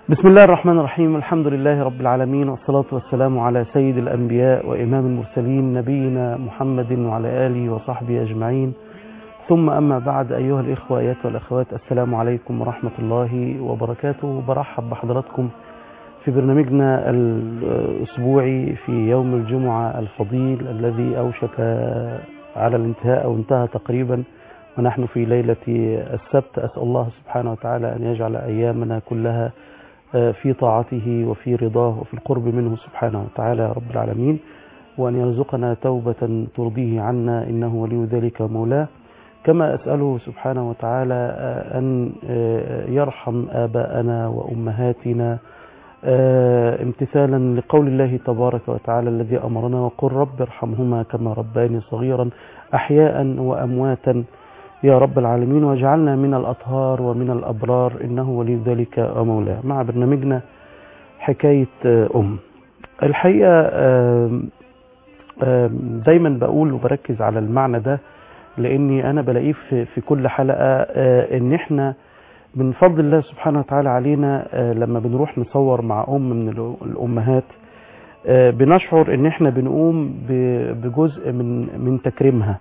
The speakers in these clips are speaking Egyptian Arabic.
بسم الله الرحمن الرحيم الحمد لله رب العالمين والصلاة والسلام على سيد الأنبياء وإمام المرسلين نبينا محمد وعلى آله وصحبه أجمعين ثم أما بعد أيها الإخوة أيها والأخوات السلام عليكم ورحمة الله وبركاته برحب بحضراتكم في برنامجنا الأسبوعي في يوم الجمعة الفضيل الذي أوشك على الانتهاء أو انتهى تقريبا ونحن في ليلة السبت أسأل الله سبحانه وتعالى أن يجعل أيامنا كلها في طاعته وفي رضاه وفي القرب منه سبحانه وتعالى يا رب العالمين وأن يرزقنا توبة ترضيه عنا إنه ولي ذلك مولاه كما أسأله سبحانه وتعالى أن يرحم آباءنا وأمهاتنا امتثالا لقول الله تبارك وتعالى الذي أمرنا وقل رب ارحمهما كما رباني صغيرا أحياء وأمواتا يا رب العالمين واجعلنا من الأطهار ومن الأبرار إنه ولي ذلك ومولاه مع برنامجنا حكاية أم الحقيقة دايما بقول وبركز على المعنى ده لأني أنا بلاقيه في كل حلقة إن إحنا من فضل الله سبحانه وتعالى علينا لما بنروح نصور مع أم من الأمهات بنشعر إن إحنا بنقوم بجزء من من تكريمها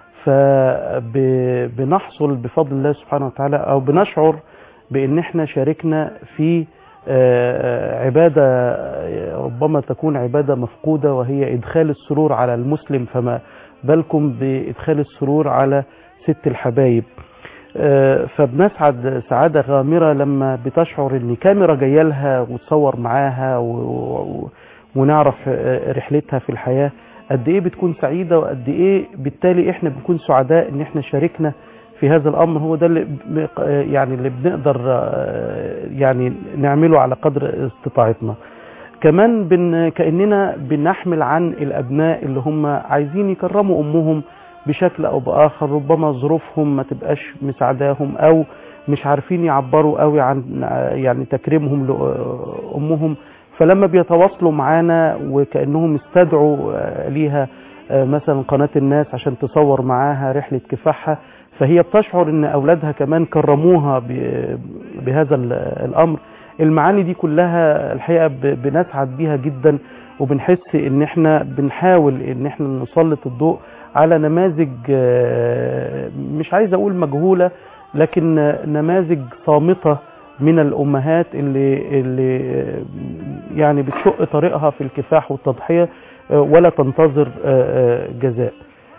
فبنحصل بفضل الله سبحانه وتعالى او بنشعر بان احنا شاركنا في عبادة ربما تكون عبادة مفقودة وهي ادخال السرور على المسلم فما بالكم بادخال السرور على ست الحبايب فبنسعد سعادة غامرة لما بتشعر ان كاميرا جايه لها وتصور معاها ونعرف رحلتها في الحياه قد ايه بتكون سعيده وقد ايه بالتالي احنا بنكون سعداء ان احنا شاركنا في هذا الامر هو ده اللي يعني اللي بنقدر يعني نعمله على قدر استطاعتنا كمان بن كاننا بنحمل عن الابناء اللي هم عايزين يكرموا امهم بشكل او باخر ربما ظروفهم ما تبقاش مساعداهم او مش عارفين يعبروا قوي عن يعني تكريمهم لامهم فلما بيتواصلوا معانا وكأنهم استدعوا ليها مثلا قناة الناس عشان تصور معاها رحلة كفاحها فهي بتشعر ان اولادها كمان كرموها بهذا الامر المعاني دي كلها الحقيقة بنسعد بيها جدا وبنحس ان احنا بنحاول ان احنا نسلط الضوء على نماذج مش عايز اقول مجهولة لكن نماذج صامتة من الامهات اللي اللي يعني بتشق طريقها في الكفاح والتضحيه ولا تنتظر جزاء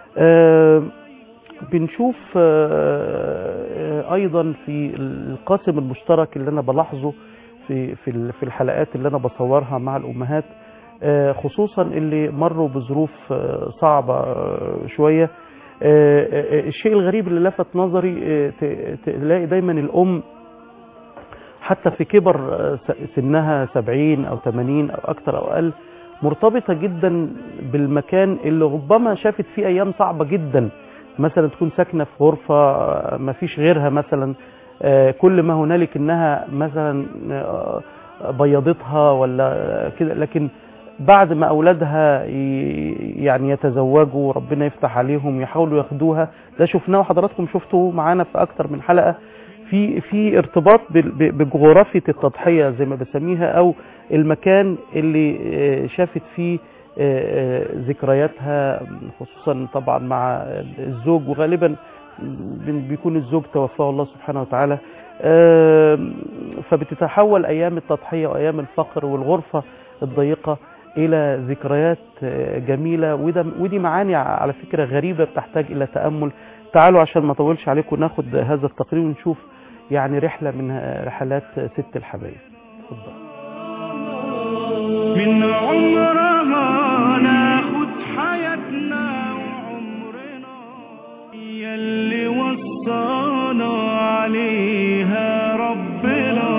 بنشوف ايضا في القاسم المشترك اللي انا بلاحظه في في في الحلقات اللي انا بصورها مع الامهات خصوصا اللي مروا بظروف صعبه شويه الشيء الغريب اللي لفت نظري تلاقي دايما الام حتى في كبر سنها 70 أو 80 أو أكثر أو أقل مرتبطة جدا بالمكان اللي ربما شافت فيه أيام صعبة جدا مثلا تكون ساكنة في غرفة ما فيش غيرها مثلا كل ما هنالك إنها مثلا بيضتها ولا كده لكن بعد ما أولادها يعني يتزوجوا وربنا يفتح عليهم يحاولوا ياخدوها ده شفناه وحضراتكم شفتوه معانا في أكثر من حلقة في في ارتباط بجغرافيه التضحيه زي ما بسميها او المكان اللي شافت فيه ذكرياتها خصوصا طبعا مع الزوج وغالبا بيكون الزوج توفاه الله سبحانه وتعالى فبتتحول ايام التضحيه وايام الفقر والغرفه الضيقه الى ذكريات جميله وده ودي معاني على فكره غريبه بتحتاج الى تامل تعالوا عشان ما اطولش عليكم ناخد هذا التقرير ونشوف يعني رحلة من رحلات ست الحبايب اتفضل من عمرها ناخد حياتنا وعمرنا هي اللي وصانا عليها ربنا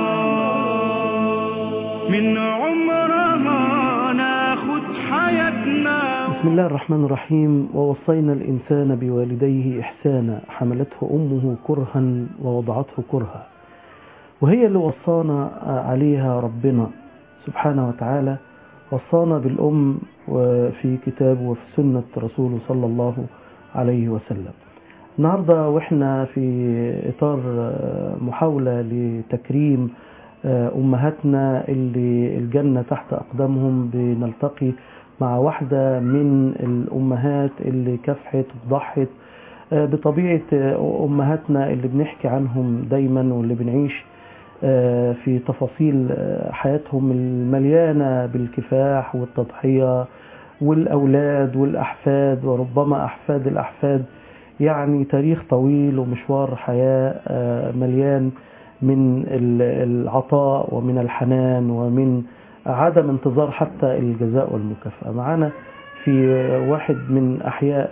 من عمرها ناخد حياتنا بسم الله الرحمن الرحيم ووصينا الإنسان بوالديه إحسانا حملته أمه كرها ووضعته كرها وهي اللي وصانا عليها ربنا سبحانه وتعالى وصانا بالأم في كتاب وفي سنة رسوله صلى الله عليه وسلم النهاردة وإحنا في إطار محاولة لتكريم آه، أمهاتنا اللي الجنة تحت أقدامهم بنلتقي مع واحدة من الأمهات اللي كافحت وضحت آه، بطبيعة آه، أمهاتنا اللي بنحكي عنهم دايما واللي بنعيش آه، في تفاصيل آه، حياتهم المليانة بالكفاح والتضحية والأولاد والأحفاد وربما أحفاد الأحفاد يعني تاريخ طويل ومشوار حياة آه، مليان من ال- العطاء ومن الحنان ومن عدم انتظار حتى الجزاء والمكافأة معنا في واحد من أحياء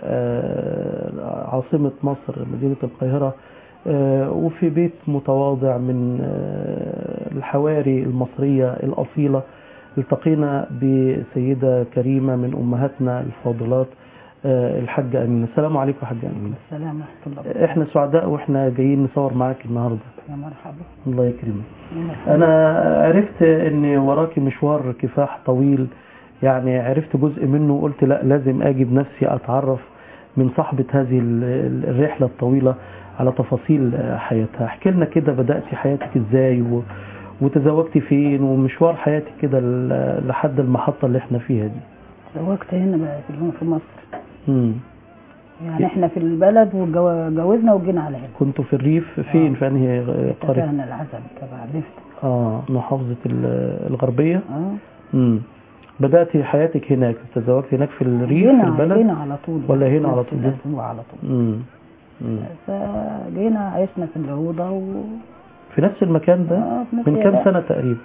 آه، عاصمة مصر مدينة القاهرة آه، وفي بيت متواضع من آه، الحواري المصرية الأصيلة التقينا بسيدة كريمة من أمهاتنا الفاضلات آه، الحاجة أمينة السلام عليكم يا حاجة أمينة السلام ورحمة الله احنا سعداء واحنا جايين نصور معاك النهاردة يا مرحبا الله يكرمك يا مرحبا. انا عرفت ان وراكي مشوار كفاح طويل يعني عرفت جزء منه وقلت لا لازم اجي بنفسي اتعرف من صاحبة هذه ال- ال- الرحلة الطويلة على تفاصيل حياتها احكي لنا كده بدأتي حياتك ازاي و... وتزوجتي فين ومشوار حياتك كده ل- لحد المحطة اللي احنا فيها دي زوجت هنا بقى في هنا في مصر مم. يعني احنا في البلد وجوزنا وجينا على هنا كنتوا في الريف فين آه. في انهي قرية اتفقنا العزم تبع بفت اه محافظة ال- الغربية اه امم بدأتي حياتك هناك تزوجتي هناك في الريف في جينا البلد جينا على طول ولا هنا على نفس طول؟ الأسبوع على طول امم امم فجينا عشنا في العوضة و... في نفس المكان ده آه، في نفس من كام الوقت. سنة تقريبا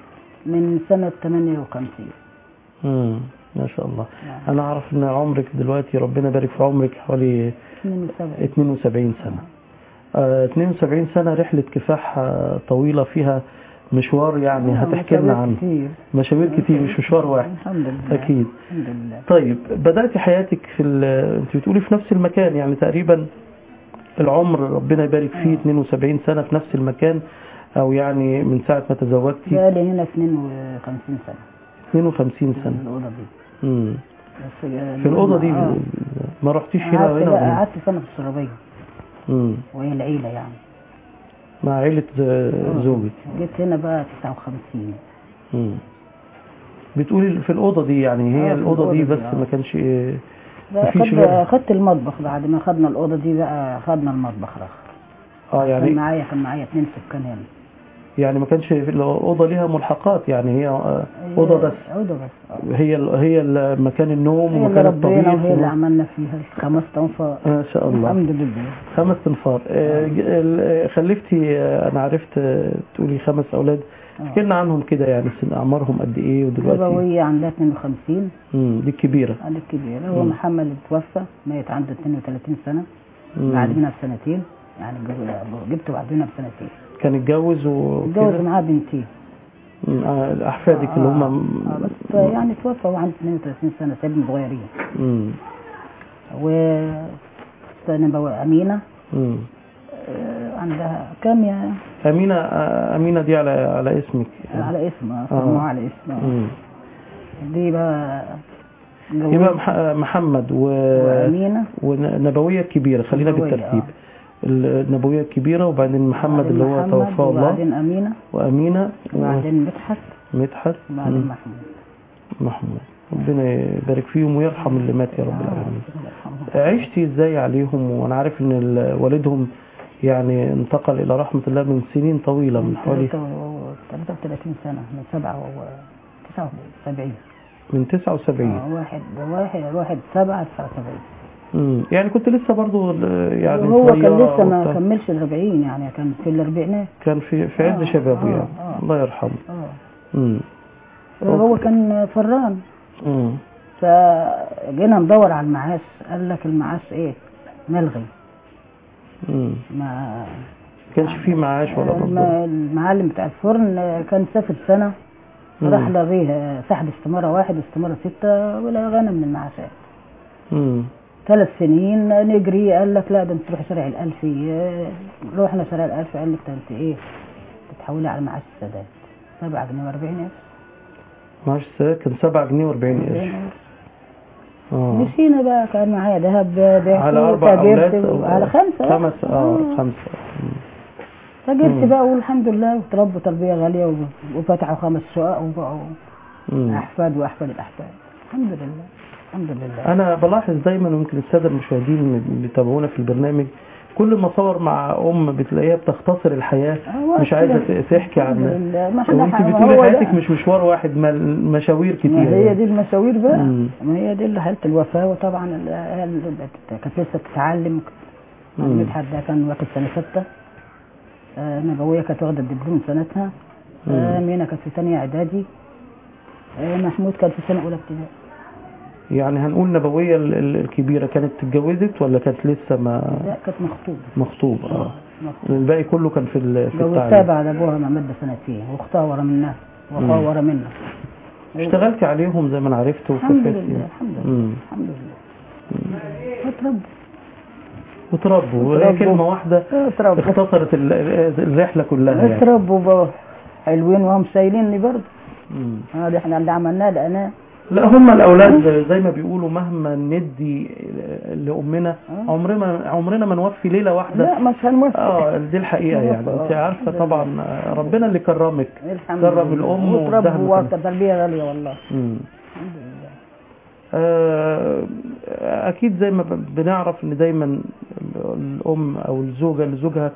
من سنة 58 امم ما شاء الله يعني انا اعرف ان عمرك دلوقتي ربنا يبارك في عمرك حوالي 72 72 سنة آه 72 سنة رحلة كفاح آه، طويلة فيها مشوار يعني آه، هتحكي لنا مشاوير عنه كتير مشاوير كتير مش مشوار واحد الحمد لله اكيد الحمد لله طيب بدأت حياتك في ال- انت بتقولي في نفس المكان يعني تقريبا العمر ربنا يبارك فيه آه. 72 سنة في نفس المكان او يعني من ساعة ما تزوجتي بقالي هنا 52 سنة 52 في سنة الأوضة دي مم. بس في الأوضة دي آه. ما رحتيش هنا قعدت وهنا لا، وهنا قعدت سنة في السرابية مم. وهي العيلة يعني مع عيلة ز- آه. زوجك جيت هنا بقى 59 مم. بتقولي في الأوضة دي يعني هي آه، في الأوضة دي الأوضة بس دي، آه. ما كانش إيه، بقى مفيش خد غيرها. خدت المطبخ بعد ما خدنا الأوضة دي بقى خدنا المطبخ آخر اه كان يعني معايا كان معايا اتنين سكان هنا يعني ما كانش في الأوضة ليها ملحقات يعني هي آه، أوضة بس أوضة بس آه. هي ال- هي ال- مكان النوم هي اللي ومكان ربينا الطبيخ وهي اللي و- عملنا فيها خمس تنفار ما شاء الله الحمد لله خمس تنفار آه، ج- ال- خلفتي آه، انا عرفت آه، تقولي خمس اولاد احكي لنا عنهم كده يعني سن اعمارهم قد ايه ودلوقتي نبوية عندها 52 امم دي الكبيره عندي الكبيرة هو مم. محمد اللي توفى ميت عنده 32 سنة مم. بعد منها بسنتين يعني جو- جبته بعد منها بسنتين كان اتجوز اتجوز وكده معاه بنتين مم، آه، احفادك اللي هم آه بس يعني توفى وعنده 32 سنة سيبنا صغيرين امم و نبوة أمينة امم آه، عندها كام يا امينه آه، امينه دي على على اسمك على اسمها آه. سموها على اسمها امم دي بقى يبقى جوزت مح- محمد و... وأمينة ونبويه الكبيره خلينا نبوية، بالترتيب النبويه الكبيره وبعدين محمد وبعدين اللي هو محمد، توفاه الله وبعدين أمينة وامينه وبعدين مدحت ومدحت وبعدين مم. محمود محمود ربنا يبارك فيهم ويرحم اللي مات يا رب العالمين الله يرحمه. عشتي ازاي عليهم وانا عارف ان ال- والدهم يعني انتقل الى رحمة الله من سنين طويلة من حوالي 33 سنة من 7 و 79 من 79 آه، واحد واحد واحد 7 79 مم. يعني كنت لسه برضو ال- يعني وهو كان صغيرة لسه ما وبتاع. كملش ال 40 يعني كان في الاربعينات كان في في عز آه، شبابه آه، يعني آه. الله يرحمه اه مم. هو كان فران مم. فجينا ندور على المعاش قال لك المعاش ايه ملغي مم. ما ما كانش فيه معاش ولا الم- برضو المعلم بتاع الفرن كان سافر سنة مم. راح لغيه سحب استمارة واحد استمارة ستة ولا غنى من المعاشات مم. ثلاث سنين نجري قال لك لا ده انت تروح شارع الألفي آه، رحنا شارع الألفي قال لك ده انت ايه تتحولي على معاش السادات سبعة جنيه وأربعين قرش معاش السنة كان 7 جنيه و40 قرش اه مشينا بقى كان معايا ذهب بعته على أربع تاجرت أولاد على خمسة خمس اه خمسة مم. فجبت مم. بقى والحمد لله وتربوا تربيه غاليه و- وفتحوا خمس شقق وبقوا مم. احفاد واحفاد الاحفاد الحمد لله الحمد لله انا بلاحظ دايما يمكن الساده المشاهدين اللي بيتابعونا في البرنامج كل ما صور مع ام بتلاقيها بتختصر الحياه هو مش عايزه كده. ت- تحكي الحمد عن لله. ما احنا وانت ح- ما بتقولي هو ده. حياتك مش مشوار واحد ما مشاوير كتير ما هي يعني. دي المشاوير بقى مم. ما هي دي اللي حاله الوفاه وطبعا العيال بقت- كانت لسه بتتعلم مم. مدحت ده كان واخد سنه سته آه، نبويه كانت واخده الدبلوم من سنتها آه، مم. مينا كانت في ثانيه اعدادي آه، محمود كان في سنه اولى ابتدائي يعني هنقول نبويه ال- ال- الكبيره كانت اتجوزت ولا كانت لسه ما لا كانت مخطوبه مخطوبه اه مخطوبة. الباقي كله كان في ال- في جوزتها التعليم بعد ابوها ما مد سنتين واختها ورا منها واخوها مم. ورا منها اشتغلتي عليهم زي ما انا عرفت الحمد وكفيتي لله الحمد لله مم. الحمد لله اتربوا وتربوا هي وتربوا. كلمه واحده اتربوا اختصرت ال- الرحله كلها يعني اتربوا بقى حلوين وهم سايليني برضه مم. هذا احنا اللي عملناه لقناه لا هم الاولاد زي ما بيقولوا مهما ندي لامنا آه. عمرنا عمرنا ما نوفي ليله واحده لا مش هنوفق اه دي الحقيقه يعني انت عارفه طبعا ربنا اللي كرمك الحمد كرم لله الام واداها وتربوا المكان. تربيه غاليه والله مم. الحمد لله آه، اكيد زي ما ب- بنعرف ان دايما ال- الام او الزوجه اللي زوجها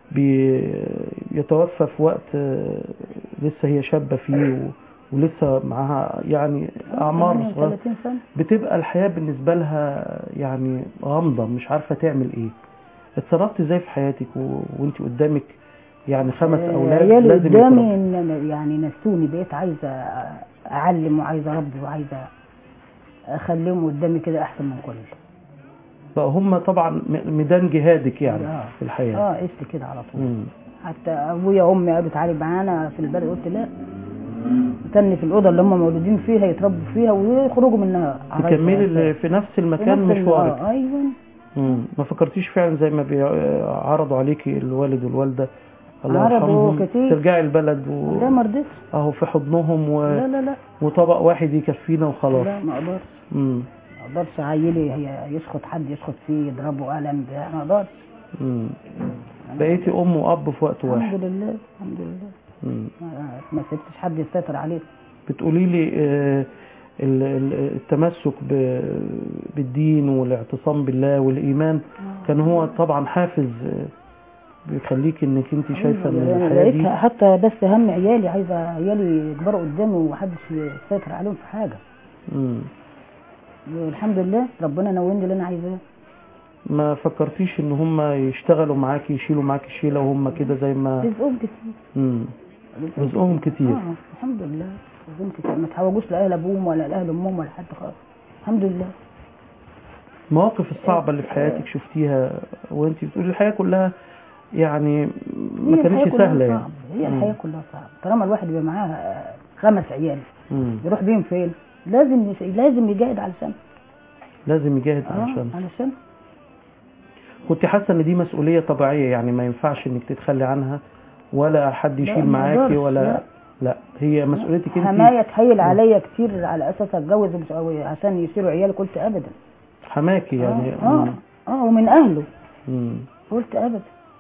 بيتوفى في وقت آه، لسه هي شابه فيه و- ولسه معاها يعني اعمار صغيره 30 سنه بتبقى الحياه بالنسبه لها يعني غامضه مش عارفه تعمل ايه اتصرفت ازاي في حياتك و... وانت قدامك يعني خمس آه، اولاد عيالي لازم قدامي يتربوا. ان أنا يعني نسوني بقيت عايزه اعلم وعايزه اربي وعايزه اخليهم قدامي كده احسن من كل بقى هم طبعا م- ميدان جهادك يعني آه. في الحياه اه قست كده على طول مم. حتى ابويا وامي قالوا تعالي معانا في البلد قلت لا استني في الاوضه اللي هم مولودين فيها يتربوا فيها ويخرجوا منها عرايس تكملي وعرايس. ال- في نفس في المكان نفس ال- مشوارك آه، ايوه مم. ما فكرتيش فعلا زي ما بيعرضوا عليكي الوالد والوالده الله عرضوا يرحمهم كتير. ترجعي البلد و... لا ما رضيتش اهو في حضنهم و... لا لا لا وطبق واحد يكفينا وخلاص لا ما اقدرش مم. ما اقدرش عيلي هي يسخط حد يسخط فيه يضربه قلم بتاع ما اقدرش مم. بقيتي ام واب في وقت واحد الحمد لله الحمد لله مم. ما- ما سبتش حد يسيطر عليه بتقولي لي آه، ال- ال- التمسك ب- بالدين والاعتصام بالله والإيمان كان هو طبعا حافز آه، بيخليك انك انت شايفه ان أنا الحياه دي لقيتها حتى بس هم عيالي عايزه عيالي يكبروا قدامي ومحدش يسيطر عليهم في حاجه مم. والحمد لله ربنا نولني اللي انا عايزاه ما فكرتيش ان هم يشتغلوا معاكي يشيلوا معاكي الشيله وهم كده زي ما رزقهم كتير مم. رزقهم كتير اه الحمد لله رزقهم كتير ما تحوجوش لاهل ابوهم ولا لاهل امهم ولا حد خالص الحمد لله المواقف الصعبه اللي في حياتك شفتيها وانت بتقولي الحياه كلها يعني ما هي كانتش الحياة كلها سهله يعني صعبة. هي مم. الحياه كلها صعبه طالما الواحد يبقى معاه آه، خمس عيال مم. يروح بيهم فين لازم يس- لازم يجاهد علشان لازم يجاهد اه علشان علشان كنت حاسه ان دي مسؤوليه طبيعيه يعني ما ينفعش انك تتخلي عنها ولا حد لا، يشيل ما معاكي أقدرش، ولا لا. لا هي مسؤوليتك حمايه انت تحيل عليا كتير على اساس اتجوز ومش- أو عشان يشيلوا عيالي قلت ابدا حماكي يعني اه اه, آه ومن اهله مم. قلت ابدا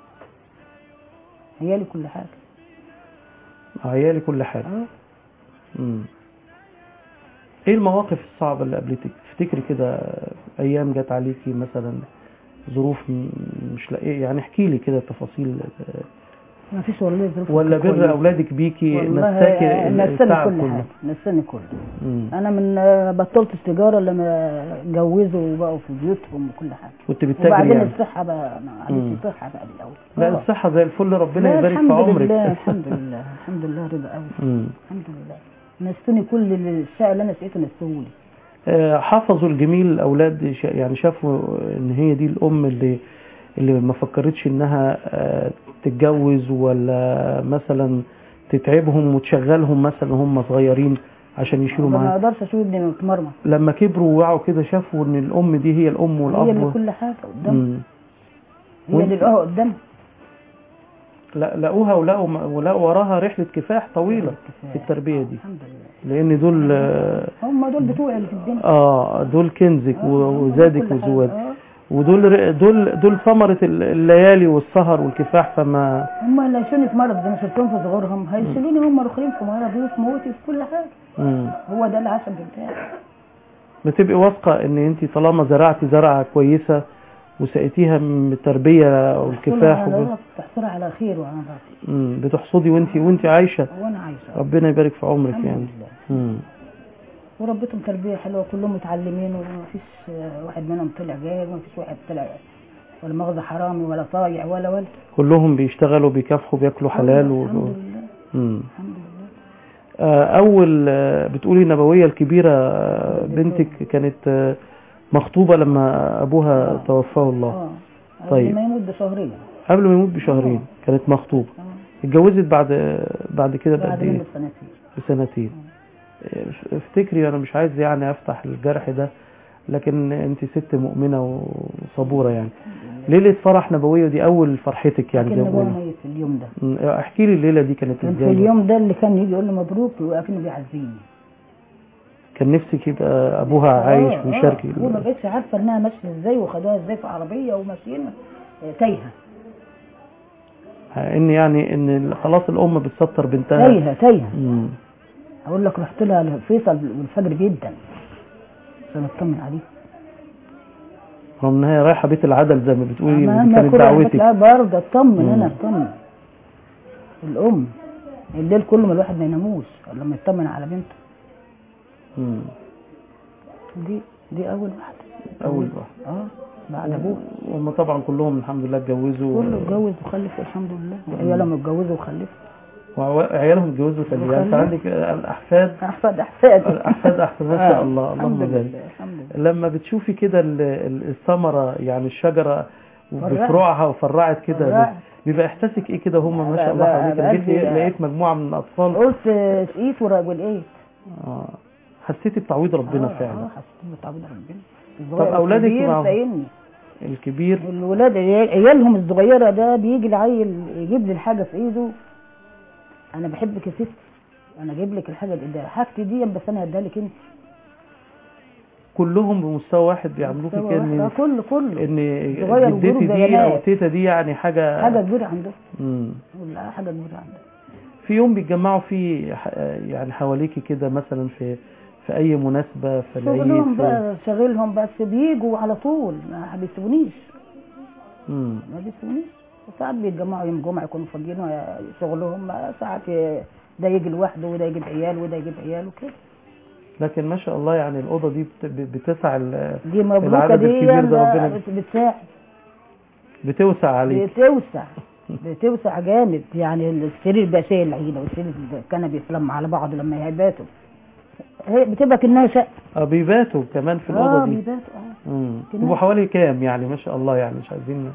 عيالي كل حاجه عيالي كل حاجه اه مم. ايه المواقف الصعبه اللي قابلتك تفتكري كده ايام جت عليكي مثلا ظروف م- مش لاقيه يعني احكي لي كده تفاصيل ما فيش والله ظروف ولا كويسة. بر اولادك بيكي والله نساكي نساني التعب كل كله حاجه نساني كله مم. انا من آه، بطلت التجاره لما اتجوزوا وبقوا في بيوتهم وكل حاجه كنت بتتاجري وبعدين يعني الصحه بقى ما مم. عادش صحه بقى بالاول لا آه. الصحه زي الفل ربنا لا، يبارك الحمد في عمرك لله الحمد لله الحمد لله رضا قوي مم. الحمد لله نسوني كل الشقه اللي انا سقيته نسوهولي آه، حفظوا الجميل الاولاد ش- يعني شافوا ان هي دي الام اللي اللي ما فكرتش انها آه، تتجوز ولا مثلا تتعبهم وتشغلهم مثلا هم صغيرين عشان يشيلوا ما معاها اقدرش اشوف ابني متمرمط لما كبروا ووعوا كده شافوا ان الام دي هي الام هي اللي والاب كل حاجه قدام مم. هي اللي لقوها قدام لا لقوها ولقوا ولقوا وراها رحله كفاح طويله في التربيه دي الحمد لله لان دول آه، هم دول بتوعي اللي في الدنيا اه دول كنزك آه، وزادك كل حاجة. وزواد آه. ودول دول دول ثمرة الليالي والسهر والكفاح فما هم اللي هيشيلوني في مرض زي ما شلتهم في صغورهم هيشيلوني هم الاخرين في مرض وفي موتي في كل حاجه مم. هو ده العشم بتاعي بتبقي واثقة ان انت طالما زرعتي زرعة كويسة وسقيتيها من التربية والكفاح وب... تحصل على خير وانا بعطي مم. بتحصدي وانت وانت عايشة وانا عايشه ربنا يبارك في عمرك الحمد يعني لله مم. وربيتهم تربيه حلوه كلهم متعلمين ومفيش آه، واحد منهم طلع جاهل ومفيش واحد طلع ولا مؤاخذه حرامي ولا طايع ولا ولا كلهم بيشتغلوا بيكافحوا بياكلوا حلال و... الحمد لله مم. الحمد لله آه، اول آه، بتقولي النبوية الكبيرة آه، بنتك كانت آه، مخطوبة لما ابوها آه. توفاه الله اه طيب. قبل ما يموت بشهرين قبل ما يموت بشهرين كانت مخطوبة آه. اتجوزت بعد بعد كده بعد بقد ايه منه سنتين بسنتين افتكري انا مش عايز يعني افتح الجرح ده لكن انت ست مؤمنة وصبورة يعني ليلة فرح نبوية دي اول فرحتك يعني لكن زي ما ابوه بقول ميت في اليوم ده م، احكي لي الليلة دي كانت كان في ازاي اليوم ده اللي كان يجي يقول له مبروك وكأنه بيعزيني كان نفسك يبقى ابوها عايش آه، ويشارك آه. هو ما بقتش عارفه انها ماشيه ازاي وخدوها ازاي في عربيه وماشيين آه، تايهه ان يعني ان خلاص الام بتستر بنتها تايهه تايهه مم. اقول لك رحت لها لفيصل والفجر جدا عشان اطمن عليه رغم ان هي رايحة بيت العدل زي ما بتقولي ما ودي ما كانت كل واحد دعوتك لا برضه اطمن مم. انا اطمن الام الليل كله ما الواحد ما يناموش إلا لما يطمن على بنته مم. دي دي اول واحده اول واحد اه بعد ابوه وهم طبعا كلهم الحمد لله اتجوزوا كله اتجوز وخلف الحمد لله وعيالهم اتجوزوا وخلفوا وعيالهم اتجوزوا تاني يعني انت وخلف. عندك الاحفاد احفاد احفاد الاحفاد احسن ما شاء آه، الله الحمد اللهم بارك لله الحمد لله لما بتشوفي كده ال- ال- الثمره يعني الشجره فرعت. بفروعها وفرعت كده فرعت. بيبقى احساسك ايه كده هم ما بقى- شاء الله بقى- حواليك بقى جيت قلبي- لقيت مجموعه من الاطفال قلت سقيت ورجل ايه آه. حسيتي بتعويض ربنا آه، فعلا اه حسيت بتعبد ربنا طب أولادك الكبير معاهم؟ سايقني الكبير الولاد عيال- عيالهم الصغيره ده بيجي العيل يجيب لي الحاجه في ايده انا بحبك يا ستي انا اجيب لك الحاجه دي ده حاجتي دي بس انا هديها لك انت كلهم بمستوى واحد بيعاملوكي مستوى واحد. آه، كان كله كله ان صغير جدتي وجروب دي او بيانات. تيتا دي يعني حاجه حاجه كبيره عندهم مم. لا حاجه كبيره عندهم في يوم بيتجمعوا فيه ح- يعني حواليكي كده مثلا في في اي مناسبه في العيد شغلهم في بقى شغلهم بس بيجوا على طول ما بيسيبونيش مم. ما بيسيبونيش ساعات بيتجمعوا يوم جمعه يكونوا فاضيين شغلهم ساعات ده يجي لوحده وده يجيب عيال وده يجيب عيال وكده لكن ما شاء الله يعني الاوضه دي بت- بتسع ال- دي مبروكه العدد دي الكبير ده لا، ربنا بت- بتساعد بتوسع عليك بتوسع بتوسع جامد يعني السرير بقى شايل العيله والسرير الكنبه يتلم على بعض لما يباتوا هي بتبقى كانها شقه اه بيباتوا كمان في اه الاوضه دي بيباتوا اه مم. كمان. يبقوا حوالي كام يعني ما شاء الله يعني مش عايزين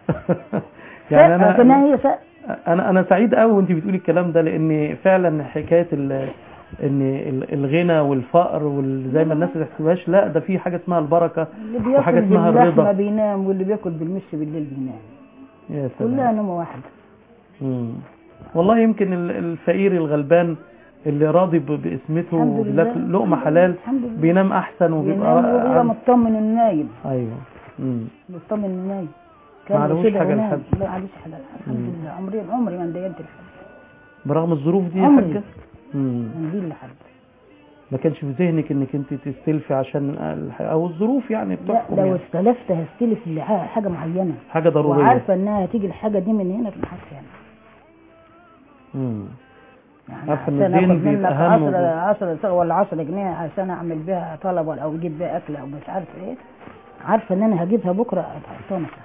يعني يعني كانها انا هي شقه انا انا سعيد قوي وانت بتقولي الكلام ده لان فعلا حكايه ال ان ال- الغنى والفقر وزي ما الناس ما تحسبهاش لا ده في حاجه اسمها البركه اللي وحاجه بياكل اسمها باللحمه الرضا بينام واللي بياكل بالمش بالليل بينام يا كلها سلام نومه واحده مم. والله يمكن ال- الفقير الغلبان اللي راضي ب- باسمته الحمد لله. وبياكل لقمه حلال الحمد لله بينام احسن وبيبقى بينام وبيبقى عن- مطمن النايم ايوه مم. مطمن النايم ما عليهوش كده حاجة ونام. لحد. لا عليش حاجه لحد. الحمد مم. لله عمري عمري ما ندينت لحد برغم الظروف دي يا عمري. حاجه مم. منديل لحد ما كانش في ذهنك انك انت تستلفي عشان الح- او الظروف يعني لا بتحكم لو يعني. استلفت هستلف اللي ح- حاجه معينه حاجه ضروريه وعارفه انها هتيجي الحاجه دي من هنا تنحط هنا مم. يعني عارفة إن عشان الدين اخد منك بيبقى أهم 10 10 ولا 10 جنيه عشان اعمل بيها طلب ولا او اجيب بيها اكل او مش عارف ايه عارفه ان انا هجيبها بكره هتحطها مكانها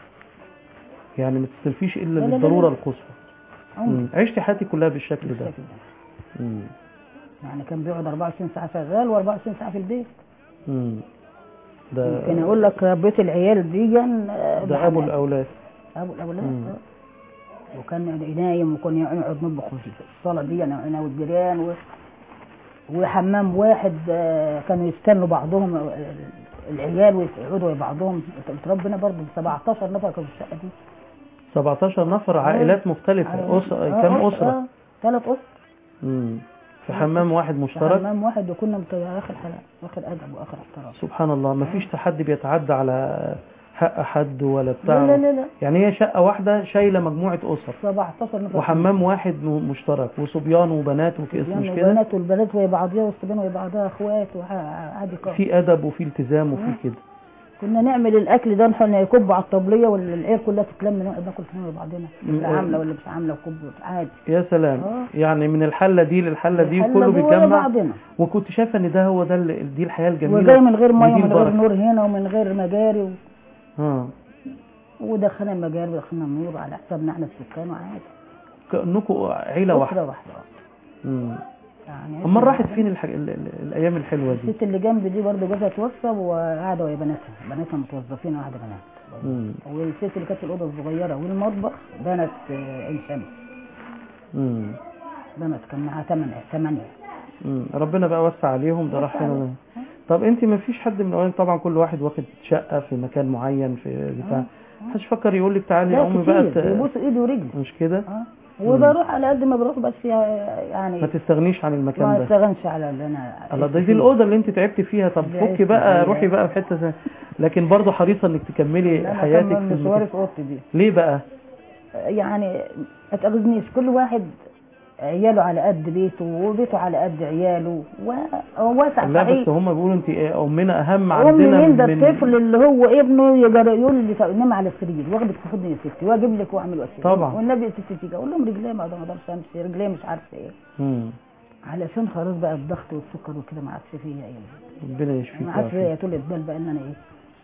يعني ما تستلفيش الا لا، لا، لا، للضروره لا. القصوى عمري مم. عشتي حياتي كلها بالشكل ده بالشكل ده. مم. يعني كان بيقعد 24 ساعه شغال و24 ساعه في البيت مم. ده كان يقول لك ربيت العيال دي آه، ده ابو بحنان. الاولاد ابو الاولاد مم. آه. وكان نايم وكان يقعد نطبخ في الصاله دي انا انا والجيران و... وحمام واحد آه، كانوا يستنوا بعضهم آه، العيال ويقعدوا ويا بعضهم ربنا برضه 17 نفر كانوا في الشقه دي 17 نفر عائلات مختلفه أسرة كم اسره ثلاث اسر مم. في حمام واحد في مشترك حمام واحد وكنا مت- اخر حلال اخر ادب واخر احترام سبحان الله ما فيش تحدي بيتعدى على حق حد ولا بتاع لا لا لا لا يعني هي شقة واحدة شايلة مجموعة أسر 17 نفر وحمام واحد م- مشترك وصبيان وبنات وكيس يعني مش كده البنات والبنات وهي بعضيها والصبيان وهي بعضها اخوات وعادي كده في أدب وفي التزام وفي كده كنا نعمل الاكل ده نحن يكب على الطبليه والعيال كلها تتلم نقعد ناكل فيها بعضنا م- اللي عامله واللي مش عامله وكب عادي يا سلام آه. يعني من الحلة دي للحلة دي الحلة كله دي وهي بيتجمع بعضنا وكنت شايفة ان ده هو ده ال- دي الحياة الجميلة وجاي من غير ميه ودي ومن غير البركة. نور هنا ومن غير مجاري و... اه ودخلنا المجاري ودخلنا النور على حسابنا احنا السكان وعادي كأنكم عيلة واحدة أسرة واحده مم. يعني أما راحت فين الحاج... ال... ال... الأيام الحلوة دي الست اللي جنبي دي برضه جوزها توفى وقاعده وهي بناتها بناتها متوظفين وقاعده بنات مم. والست اللي كانت في الاوضه الصغيره والمطبخ بنت آه، عين شمس مم. بنت كان معاها ثمان ثمانيه مم. ربنا بقى وسع عليهم ده راح هنا طب انت ما فيش حد من الاولين طبعا كل واحد واخد شقة في مكان معين في بتاع محدش فكر يقول لك تعالي يا لا امي بقى كتير ت... بيبوسوا ايدي ورجلي مش كده اه وبروح على قد ما بروح بس يعني ما تستغنيش عن المكان ما ده استغنش على اللي انا الله ده دي الاوضه اللي انت تعبت فيها طب دي فكي عشت بقى فيها. روحي بقى في حته ثانيه لكن برضه حريصه انك تكملي انا حياتك كمان في مشواري المكان. في اوضتي دي ليه بقى يعني ما تاخذنيش كل واحد عياله على قد بيته وبيته على قد عياله وهو واسع لا صحيح بس هم بيقولوا انت ايه امنا اهم امي عندنا مين ده من الطفل اللي هو ابنه يجر يقول لي طب نام على السرير واخدك في حضني يا ستي واجيب لك واعمل واسير طبعا. والنبي يا ستي تيجي اقول لهم رجليه ما اقدرش امشي رجليه مش عارفه ايه مم. علشان خلاص بقى الضغط والسكر وكده ما عادش فيا ايه ربنا يشفيك ما عادش ويعافيك. فيا طول البال بقى ان انا ايه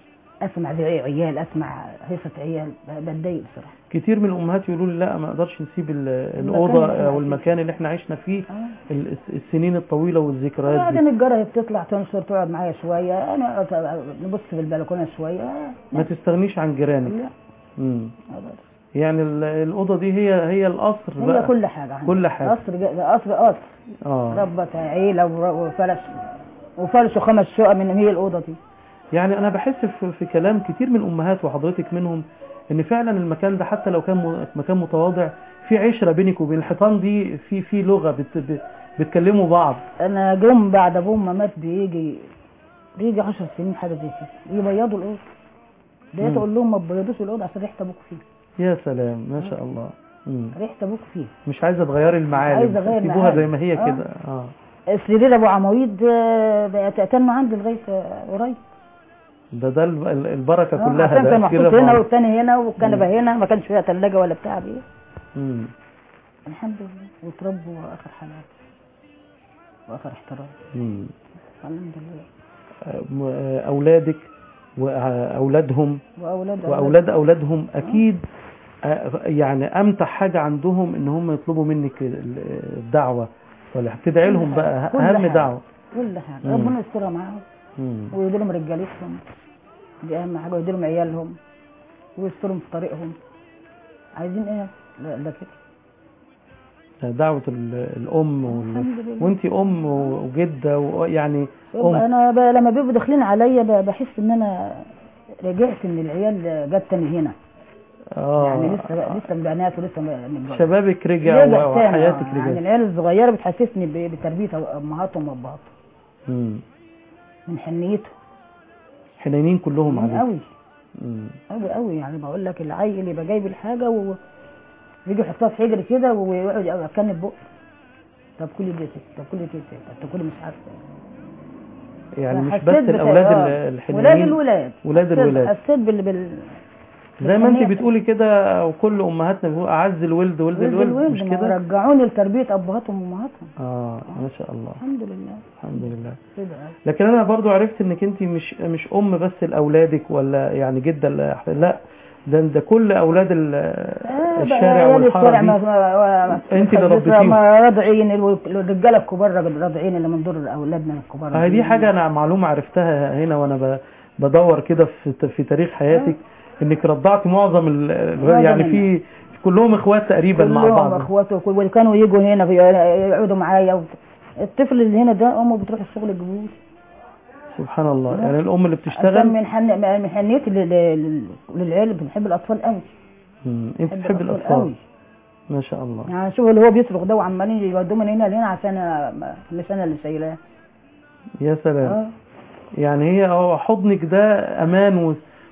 اسمع زعيق عيال اسمع هيصه عيال ب- بتضايق بصراحه كتير من الامهات يقولوا لي لا ما اقدرش نسيب ال- اللي الاوضه احنا او فيه. المكان اللي احنا عشنا فيه اه ال- السنين الطويله والذكريات دي وبعدين الجاره هي بتطلع تنشر تقعد معايا شويه انا أقعد نبص في البلكونه شويه ما تستغنيش عن جيرانك لا مم. أقدر. يعني ال- الاوضه دي هي هي القصر هي بقى كل حاجه عندي. كل حاجة. قصر جا- قصر قصر اه ربة عيله ور- وفرش وفرشوا خمس شقق من هي الاوضه دي يعني انا بحس في, في كلام كتير من الامهات وحضرتك منهم ان فعلا المكان ده حتى لو كان م- مكان متواضع في عشره بينك وبين الحيطان دي في في لغه بت ب- بتكلموا بعض انا جم بعد ابوه ما مات بيجي بيجي 10 سنين حاجه زي كده يبيضوا الاوضه بقيت مم. اقول لهم ما تبيضوش الاوضه عشان ريحه ابوك فيه يا سلام ما شاء الله مم. ريحه ابوك فيه مش عايزه تغيري المعالم عايزة أغير سيبوها معالم. زي ما هي آه. كده اه السرير ابو عواميد آه، بقت اتنوا عندي لغايه آه، قريب ده ده ال- ال- البركه آه، كلها عشان ده كان كتير محطوط هنا بعض. والتاني هنا والكنبه هنا ما كانش فيها ثلاجه ولا بتاع بيه مم. الحمد لله وتربوا اخر حلال واخر احترام مم. الحمد لله آه، م- آه، اولادك واولادهم واولاد واولاد اولادهم اكيد آه، يعني امتع حاجه عندهم ان هم يطلبوا منك ال- الدعوه ولا تدعي لهم بقى كل اهم حاجة. دعوه كل حاجه مم. ربنا يسترها معاهم مم. ويدي لهم رجالتهم دي اهم حاجه ويدي لهم عيالهم ويسترهم في طريقهم عايزين ايه لا لا كده دعوه ال- الام وال... الحمد لله. وانت ام وجده ويعني يبقى ام انا ب... لما بيبقوا داخلين عليا ب... بحس ان انا رجعت ان العيال جت تاني هنا اه يعني لسه لسه بنات ولسه متجوز شبابك رجع رجع و- تاني، وحياتك آه. يعني رجعت العيال الصغيره بتحسسني ب... بتربيه امهاتهم وابهاتهم مم. من حنيتهم حنينين كلهم من عليك قوي مم. قوي قوي يعني بقول لك العيل يبقى جايب الحاجه و يجي يحطها في حجر كده ويقعد يتكلم بقه طب كل دي يا ست طب كل دي يا ست طب كل مش عارفه يعني مش حسيت بس بت- الاولاد آه. ال- ولاد الحنينين الولاد ولاد حسيت- الولاد. حسيت بال بال زي ما انت بالحنية. بتقولي كده وكل امهاتنا بيقولوا اعز الولد ولد ولد الولد الولد مش ما كده رجعوني لتربيه ابهاتهم وامهاتهم اه ما شاء الله الحمد لله الحمد لله كده لكن انا برضو عرفت انك انت مش مش ام بس لاولادك ولا يعني جده لا لا ده ده كل اولاد ال- آه، الشارع بقى عيال والحاره الشارع دي ما- ما- ما- انت اللي متخلفة، ربيتيهم. ما راضعين الو- الرجاله الكبار راضعين اللي من دور اولادنا الكبار آه دي حاجه انا معلومه عرفتها هنا وانا ب- بدور كده في في تاريخ حياتك انك رضعتي معظم ال- ال- معظم يعني الناس. في كلهم اخوات تقريبا مع كلهم بعض اخواته وكل- وكانوا يجوا هنا في يقعدوا معايا و- الطفل اللي هنا ده امه بتروح الشغل الجبوس سبحان الله يعني الام اللي عشان بتشتغل من حن من حنيتي لل- لل- للعيال بنحب الاطفال قوي مم. انت بحب بتحب الاطفال قوي ما شاء الله يعني شوف اللي هو بيصرخ ده وعمالين يودوه من هنا لهنا عشان أنا ما- مش انا اللي شايلاه يا سلام اه يعني هي اه حضنك ده امان و...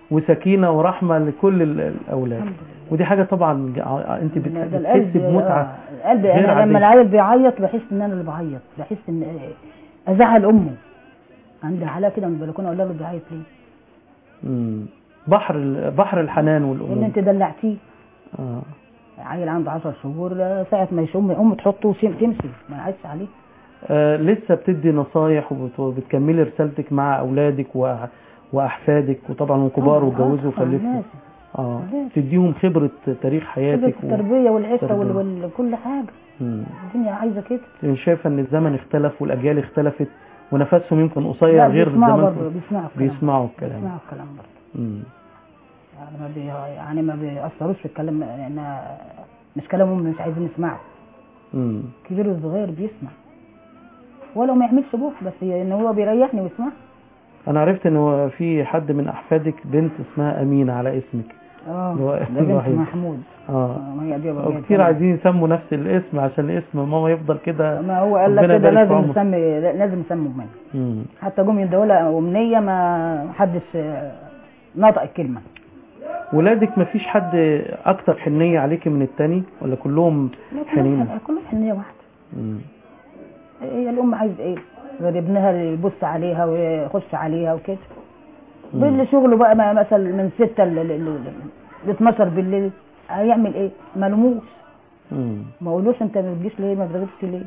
وسكينه ورحمه لكل ال- الاولاد الحمد لله. ودي حاجه طبعا ج- انت بت- ده بتحس القلب بمتعه آه، القلب غير انا عادية. لما العيل بيعيط بحس ان انا اللي بعيط بحس ان آه، ازعل امه عندي حالة كده من البلكونه اقول لها له بيعيط ليه؟ مم. بحر ال- بحر الحنان يقول لي والامومه انت دلعتيه اه عيل عنده 10 شهور آه، ساعة ما يشم امه تحطه وسيم- تمشي ما عايش عليه آه، لسه بتدي نصايح وبت- وبتكملي رسالتك مع اولادك وأح- واحفادك وطبعا وكبار آه، واتجوزوا آه، وخلفوا لازم. اه لازم. تديهم خبره تاريخ خبرة حياتك و... التربية والعشرة وال- تربية. وكل حاجة مم. الدنيا عايزة كده انت شايفه ان الزمن اختلف والاجيال اختلفت ونفسهم يمكن قصير لا غير بيسمعوا زمان برضه بيسمعوا الكلام بيسمعوا الكلام بيسمعوا الكلام برضه مم. يعني ما بي يعني ما بيأثروش في الكلام لأن مش كلامهم مش عايزين يسمعوا مم. كبير وصغير بيسمع ولو ما يعملش بوك بس ان هو بيريحني ويسمع انا عرفت ان هو في حد من احفادك بنت اسمها امينه على اسمك اه اللي هو ده اسم بنت الوحيد. محمود اه آه، ما هي دي بقى وكتير كمان. عايزين يسموا نفس الاسم عشان اسم ماما يفضل كده ما هو قال لك ربنا كده يبارك في لازم عمره. نسمي لازم نسمي امنا مم. حتى جم يدوا لها امنيه ما حدش آه، نطق الكلمه ولادك ما فيش حد اكتر حنيه عليكي من التاني ولا كلهم لا، كلهم حنين حن- كلهم حنيه واحده مم. هي الام عايزه ايه غير ابنها اللي يبص عليها ويخش عليها وكده مم. باللي شغله بقى ما- مثلا من 6 ل ل- ل- ل 12 بالليل هيعمل ايه؟ ملموس مم. ما قولوش انت ما بتجيش ليه ما بتغيبش ليه؟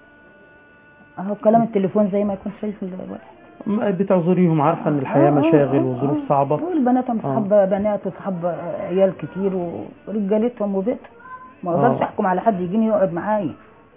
اهو كلام التليفون زي ما يكون شايف الواحد ما بتعذريهم عارفه ان الحياه آه، آه، مشاغل آه، وظروف آه. صعبه والبنات مصحبه بنات وصحبه عيال كتير ورجالتهم وبيتهم ما اقدرش آه. احكم على حد يجيني يقعد معايا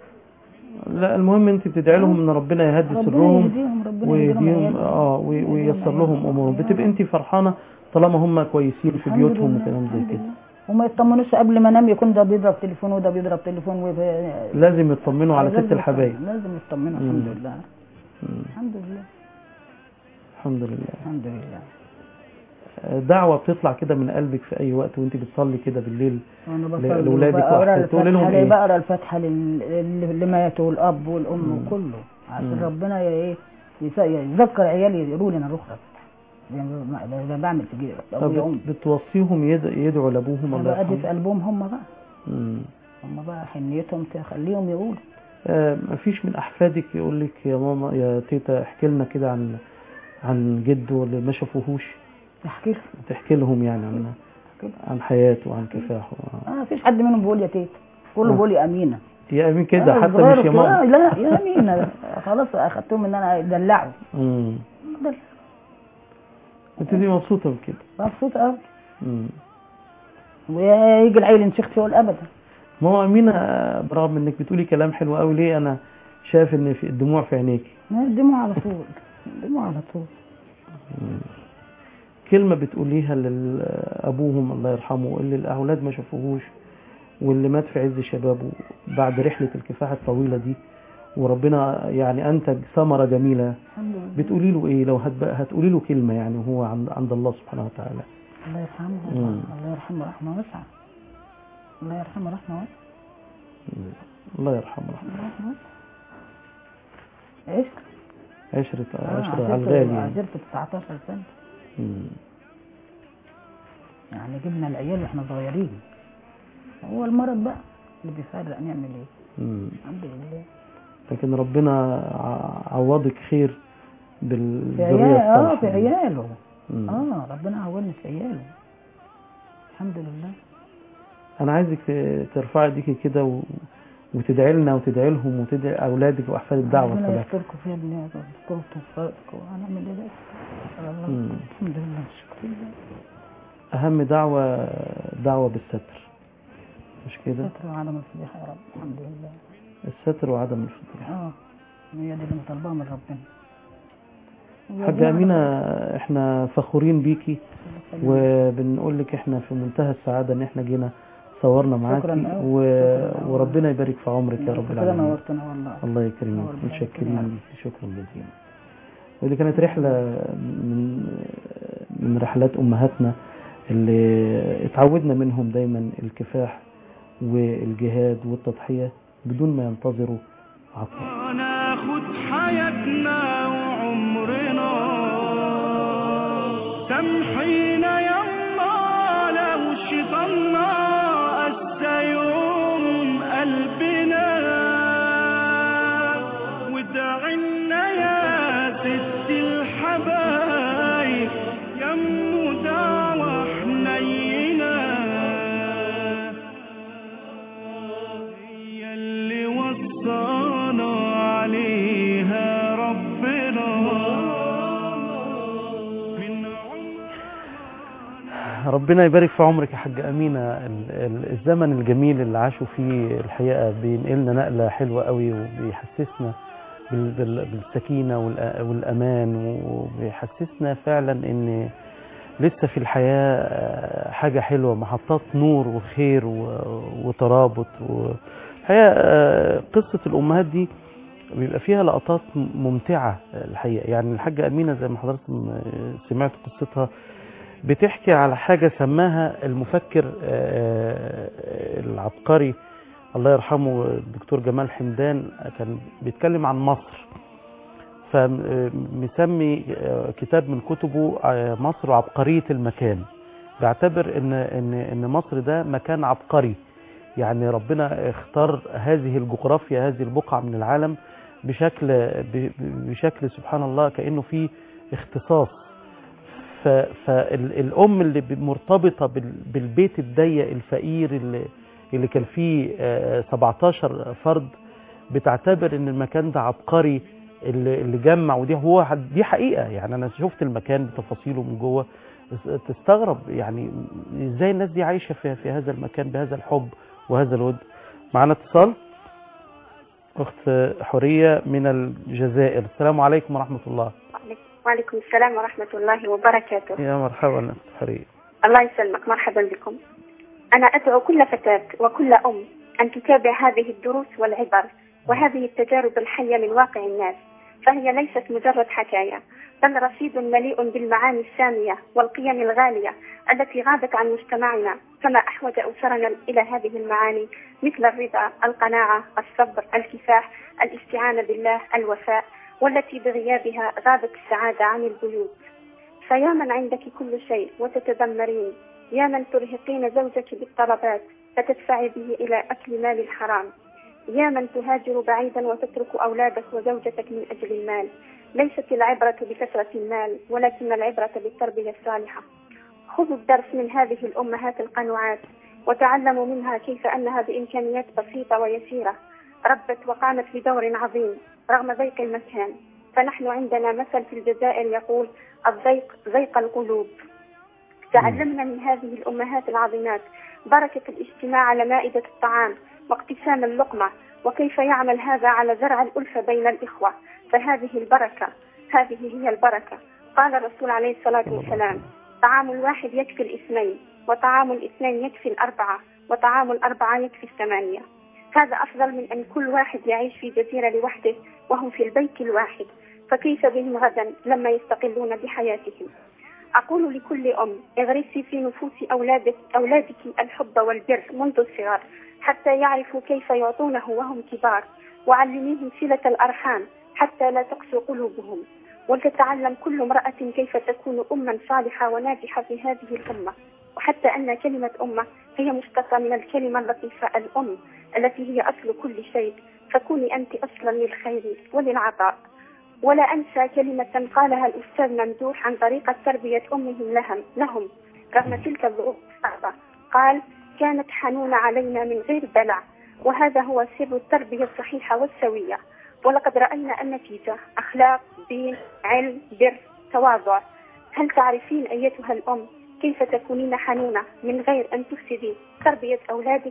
لا المهم انت بتدعي لهم ان ربنا يهدي ربنا سرهم يهديهم ربنا يهديهم ويهديهم عيالهم. اه وي- يهديهم وييسر لهم عيالهم. امورهم يا بتبقى رب. انت فرحانه طالما هم كويسين في الحمد بيوتهم لله، وكلام زي الحمد كده لله. وما يطمنوش قبل ما انام يكون ده بيضرب تليفون وده بيضرب تليفون وب... لازم يطمنوا على لازم ست الحبايب يطمنوا- لازم يطمنوا مم. الحمد لله مم. الحمد لله الحمد لله الحمد لله آه، دعوه بتطلع كده من قلبك في اي وقت وانت بتصلي كده بالليل وانا ل- بصلي لأولادك وبقرا وأحفادك. تقولي لهم الفاتحه إيه؟ بقرا الفاتحه لل- لل- اللي ماتوا والاب والام مم. وكله عشان مم. ربنا ي- ايه يس- يذكر عيالي يقولوا لي انا رخصه زي ما زي ما بعمل في جيبي ابويا طب وامي بت- بتوصيهم يد- يدعوا لابوهم الله بقى دي في يرحمه قلبهم هم بقى مم. هم بقى حنيتهم تخليهم يقولوا آه، مفيش من احفادك يقول لك يا ماما يا تيتا احكي لنا كده عن عن جده اللي ما شافوهوش احكي لهم تحكي لهم يعني عن احكي لهم عن حياته وعن كفاحه اه مفيش حد منهم بيقول يا تيتا كله آه. بيقول يا امينه يا امين كده آه، حتى صغير مش يا كده. ماما آه، لا يا امينه خلاص اخدتهم ان انا يدلعوا امم دلع. انت دي مبسوطه بكده مبسوط قوي امم ويجي العيل ينشخ يقول ابدا ما هو امينه آه، برغم انك بتقولي كلام حلو قوي ليه انا شايف ان في الدموع في عينيكي دموع على طول دموع على طول كلمه بتقوليها لابوهم الله يرحمه اللي الاولاد ما شافوهوش واللي مات في عز شبابه بعد رحله الكفاح الطويله دي وربنا يعني انتج ثمره جميله الحمد لله بتقولي له ايه لو هتبقى- هتقولي له كلمه يعني وهو عند عند الله سبحانه وتعالى الله يرحمه مم. الله يرحمه رحمه واسعه الله يرحمه رحمه واسعه الله يرحمه الله يرحمه واسعه عشت عشرة آه، عشرة عشرت- على الغالي يعني. عشرت 19 سنه مم. يعني جبنا العيال واحنا صغيرين هو المرض بقى اللي بيفرق نعمل ايه مم. الحمد لله لكن ربنا ع- عوضك خير في بالذرية عيال اه الصالحة في عياله مم. اه ربنا عوضني في عياله الحمد لله أنا عايزك ت- ترفعي ايديكي كده و... وتدعي لنا وتدعي لهم وتدعي أولادك وأحفاد الدعوة ربنا كلها يستركم فيها ابني يستركم وفرقكم وهنعمل ايه بقى؟ مم. الحمد لله شكرا لله أهم دعوة دعوة بالستر مش كده ستر وعدم الفضيحة يا رب الحمد لله الستر وعدم الفضيحة اه هي دي اللي طالباها من ربنا حاجة أمينة احنا فخورين بيكي وبنقول لك احنا في منتهى السعادة ان احنا جينا صورنا معاكي شكراً أوي. و... شكراً. وربنا يبارك في عمرك يا رب كده العالمين نورتنا والله الله يكرمك نور بحياتك يا متشكرين رب. ليكي شكرا جزيلا ودي كانت رحلة من من رحلات أمهاتنا اللي اتعودنا منهم دايما الكفاح والجهاد والتضحية بدون ما ينتظروا عطاء ناخد حياتنا وعمرنا سامحينا يا وصلنا السيوم قلبنا ودعنا يا ست الحبايب يم دعوة حنينة هي اللي وصانا عليها ربنا من ربنا يبارك في عمرك يا حاج أمينة ال- ال- الزمن الجميل اللي عاشوا فيه الحقيقة بينقلنا نقلة حلوة قوي وبيحسسنا بال- بال- بالسكينة والأ- والأمان وبيحسسنا فعلا إن لسه في الحياة آه، حاجة حلوة محطات نور وخير و- وترابط الحقيقة آه، قصة الأمهات دي بيبقى فيها لقطات م- ممتعة الحقيقة يعني الحاجة أمينة زي ما حضراتكم آه، سمعتوا قصتها بتحكي على حاجة سماها المفكر آه، العبقري الله يرحمه الدكتور جمال حمدان كان بيتكلم عن مصر فمسمي آه، كتاب من كتبه آه، مصر وعبقرية المكان بيعتبر ان ان ان مصر ده مكان عبقري يعني ربنا اختار هذه الجغرافيا هذه البقعة من العالم بشكل ب- بشكل سبحان الله كأنه فيه اختصاص فالأم اللي ب- مرتبطة بال- بالبيت الضيق الفقير اللي, اللي كان فيه آه، 17 فرد بتعتبر ان المكان ده عبقري اللي, اللي جمع ودي هو دي حقيقة يعني انا شفت المكان بتفاصيله من جوه تستغرب يعني ازاي الناس دي عايشة في, في هذا المكان بهذا الحب وهذا الود معنا اتصال اخت حورية من الجزائر السلام عليكم ورحمة الله وعليكم السلام ورحمة الله وبركاته يا مرحبا اخت حورية الله يسلمك مرحبا بكم أنا أدعو كل فتاة وكل أم أن تتابع هذه الدروس والعبر وهذه التجارب الحية من واقع الناس فهي ليست مجرد حكاية بل رصيد مليء بالمعاني السامية والقيم الغالية التي غابت عن مجتمعنا فما أحوج أسرنا إلى هذه المعاني مثل الرضا القناعة الصبر الكفاح الاستعانة بالله الوفاء والتي بغيابها غابت السعادة عن البيوت فيا من عندك كل شيء وتتذمرين يا من ترهقين زوجك بالطلبات فتدفعي به إلى أكل مال الحرام يا من تهاجر بعيدا وتترك أولادك وزوجتك من أجل المال ليست العبرة بكثرة المال ولكن العبرة بالتربية الصالحة خذوا الدرس من هذه الأمهات القنوعات وتعلموا منها كيف أنها بإمكانيات بسيطة ويسيرة ربت وقامت بدور عظيم رغم ضيق المكان فنحن عندنا مثل في الجزائر يقول الضيق ضيق القلوب تعلمنا من هذه الأمهات العظيمات بركة الاجتماع على مائدة الطعام واقتسام اللقمة وكيف يعمل هذا على زرع الألفة بين الإخوة فهذه البركة هذه هي البركة قال الرسول عليه الصلاة والسلام طعام الواحد يكفي الاثنين وطعام الاثنين يكفي الأربعة وطعام الأربعة يكفي الثمانية هذا أفضل من أن كل واحد يعيش في جزيرة لوحده وهم في البيت الواحد فكيف بهم غدا لما يستقلون بحياتهم أقول لكل أم اغرسي في نفوس أولادك, أولادك الحب والبر منذ الصغر حتى يعرفوا كيف يعطونه وهم كبار وعلميهم صلة الأرحام حتى لا تقسو قلوبهم ولتتعلم كل امرأة كيف تكون أما صالحة وناجحة في هذه الأمة وحتى أن كلمة أمة هي مشتقة من الكلمة اللطيفة الأم التي هي أصل كل شيء فكوني أنت أصلا للخير وللعطاء ولا أنسى كلمة قالها الأستاذ ممدوح عن طريقة تربية أمهم لهم, لهم رغم تلك الظروف الصعبة قال كانت حنونة علينا من غير دلع وهذا هو سر التربية الصحيحة والسوية ولقد رأينا النتيجة أخلاق دين علم بر تواضع هل تعرفين أيتها الأم كيف تكونين حنونة من غير أن تفسدي تربية أولادك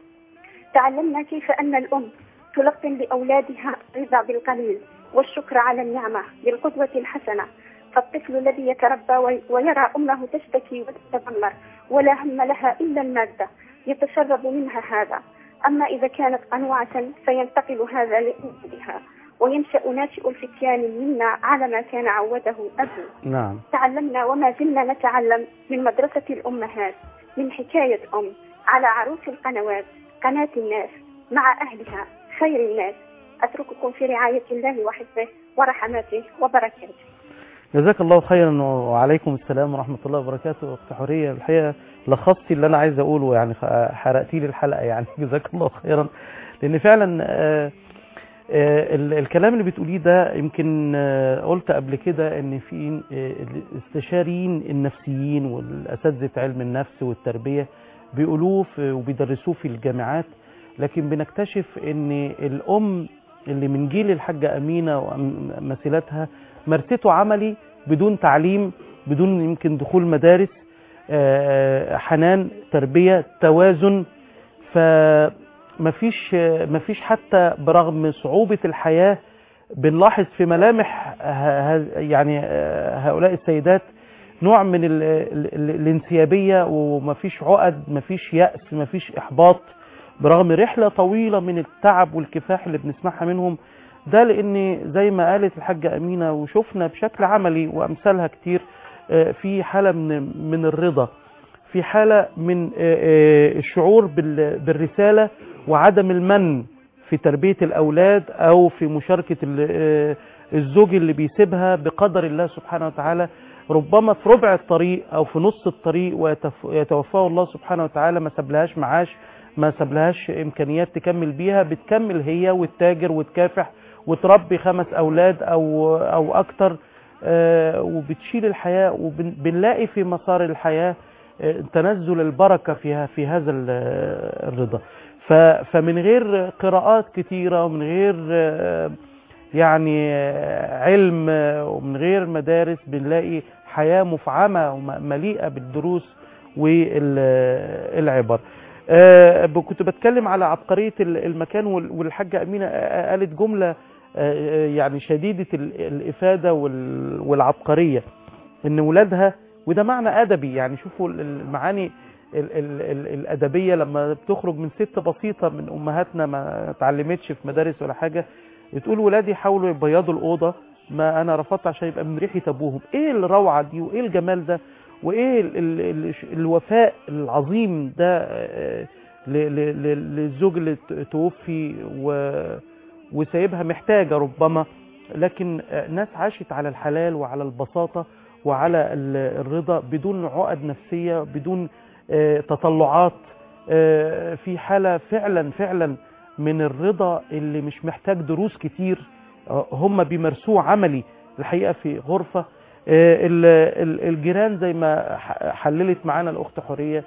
تعلمنا كيف أن الأم تلقن لأولادها الرضا بالقليل والشكر على النعمة بالقدوة الحسنة فالطفل الذي يتربى ويرى أمه تشتكي وتتذمر ولا هم لها إلا المادة يتشرب منها هذا أما إذا كانت قنوعة فينتقل هذا لأمها وينشأ ناشئ الفتيان منا على ما كان عوده أبوه نعم تعلمنا وما زلنا نتعلم من مدرسة الأمهات من حكاية أم على عروس القنوات قناة الناس مع أهلها خير الناس أترككم في رعاية الله وحفظه ورحمته وبركاته جزاك الله خيرا وعليكم السلام ورحمة الله وبركاته أخت حورية الحقيقة لخصتي اللي انا عايز اقوله يعني خ- حرقتي لي الحلقه يعني جزاك الله خيرا لان فعلا آه، آه، ال- الكلام اللي بتقوليه ده يمكن آه، قلت قبل كده ان في آه، الاستشاريين النفسيين والاساتذه علم النفس والتربيه بيقولوه في- وبيدرسوه في الجامعات لكن بنكتشف ان الام اللي من جيل الحاجه امينه ومثيلاتها مارسته عملي بدون تعليم بدون يمكن دخول مدارس آه، حنان تربيه توازن فمفيش مفيش حتى برغم صعوبه الحياه بنلاحظ في ملامح ه- ه- يعني آه، هؤلاء السيدات نوع من ال- ال- ال- الانسيابيه ومفيش عقد مفيش يأس مفيش احباط برغم رحله طويله من التعب والكفاح اللي بنسمعها منهم ده لان زي ما قالت الحاجه امينه وشفنا بشكل عملي وامثالها كتير آه، في حاله من من الرضا في حاله من آه، آه، الشعور بال- بالرساله وعدم المن في تربيه الاولاد او في مشاركه ال- آه، الزوج اللي بيسيبها بقدر الله سبحانه وتعالى ربما في ربع الطريق او في نص الطريق ويتوفاه الله سبحانه وتعالى ما سابلهاش معاش ما سابلهاش امكانيات تكمل بيها بتكمل هي والتاجر وتكافح وتربي خمس اولاد او او اكتر آه، وبتشيل الحياه وبنلاقي في مسار الحياه آه، تنزل البركه فيها في هذا ال- الرضا ف- فمن غير قراءات كتيره ومن غير آه، يعني آه، علم آه، ومن غير مدارس بنلاقي حياه مفعمه ومليئه بالدروس والعبر آه، ب- كنت بتكلم على عبقرية ال- المكان وال- والحاجة أمينة آه، قالت جملة آه، يعني شديدة ال- الإفادة وال- والعبقرية إن ولادها وده معنى أدبي يعني شوفوا ال- المعاني ال ال ال الأدبية لما بتخرج من ست بسيطة من أمهاتنا ما اتعلمتش في مدارس ولا حاجة تقول ولادي حاولوا يبيضوا الأوضة ما أنا رفضت عشان يبقى من ريحة أبوهم إيه الروعة دي وإيه الجمال ده وايه ال ال ال الوفاء العظيم ده آه، ل- ل- ل- للزوج اللي ت- توفي و- وسايبها محتاجه ربما لكن آه، ناس عاشت على الحلال وعلى البساطه وعلى ال- الرضا بدون عقد نفسيه بدون آه، تطلعات آه، في حاله فعلا فعلا من الرضا اللي مش محتاج دروس كتير آه، هم بيمارسوه عملي الحقيقه في غرفه آه، ال- ال- الجيران زي ما ح- حللت معانا الاخت حوريه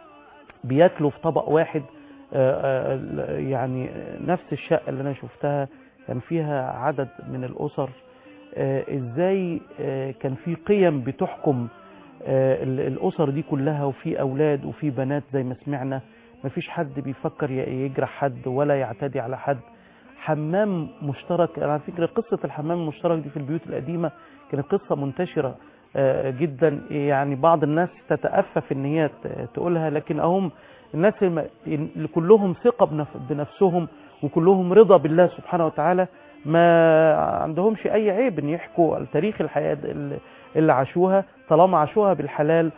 بياكلوا في طبق واحد آه، آه، يعني نفس الشقه اللي انا شفتها كان فيها عدد من الاسر آه، ازاي آه، كان في قيم بتحكم آه، ال- الاسر دي كلها وفي اولاد وفي بنات زي ما سمعنا مفيش حد بيفكر ي- يجرح حد ولا يعتدي على حد حمام مشترك على فكره قصه الحمام المشترك دي في البيوت القديمه كانت قصه منتشره آه، جدا يعني بعض الناس تتأفف ان هي ت- تقولها لكن هم الناس الم- اللي كلهم ثقة بنف- بنفسهم وكلهم رضا بالله سبحانه وتعالى ما عندهمش اي عيب ان يحكوا تاريخ الحياة د- اللي- اللي عاشوها طالما عاشوها بالحلال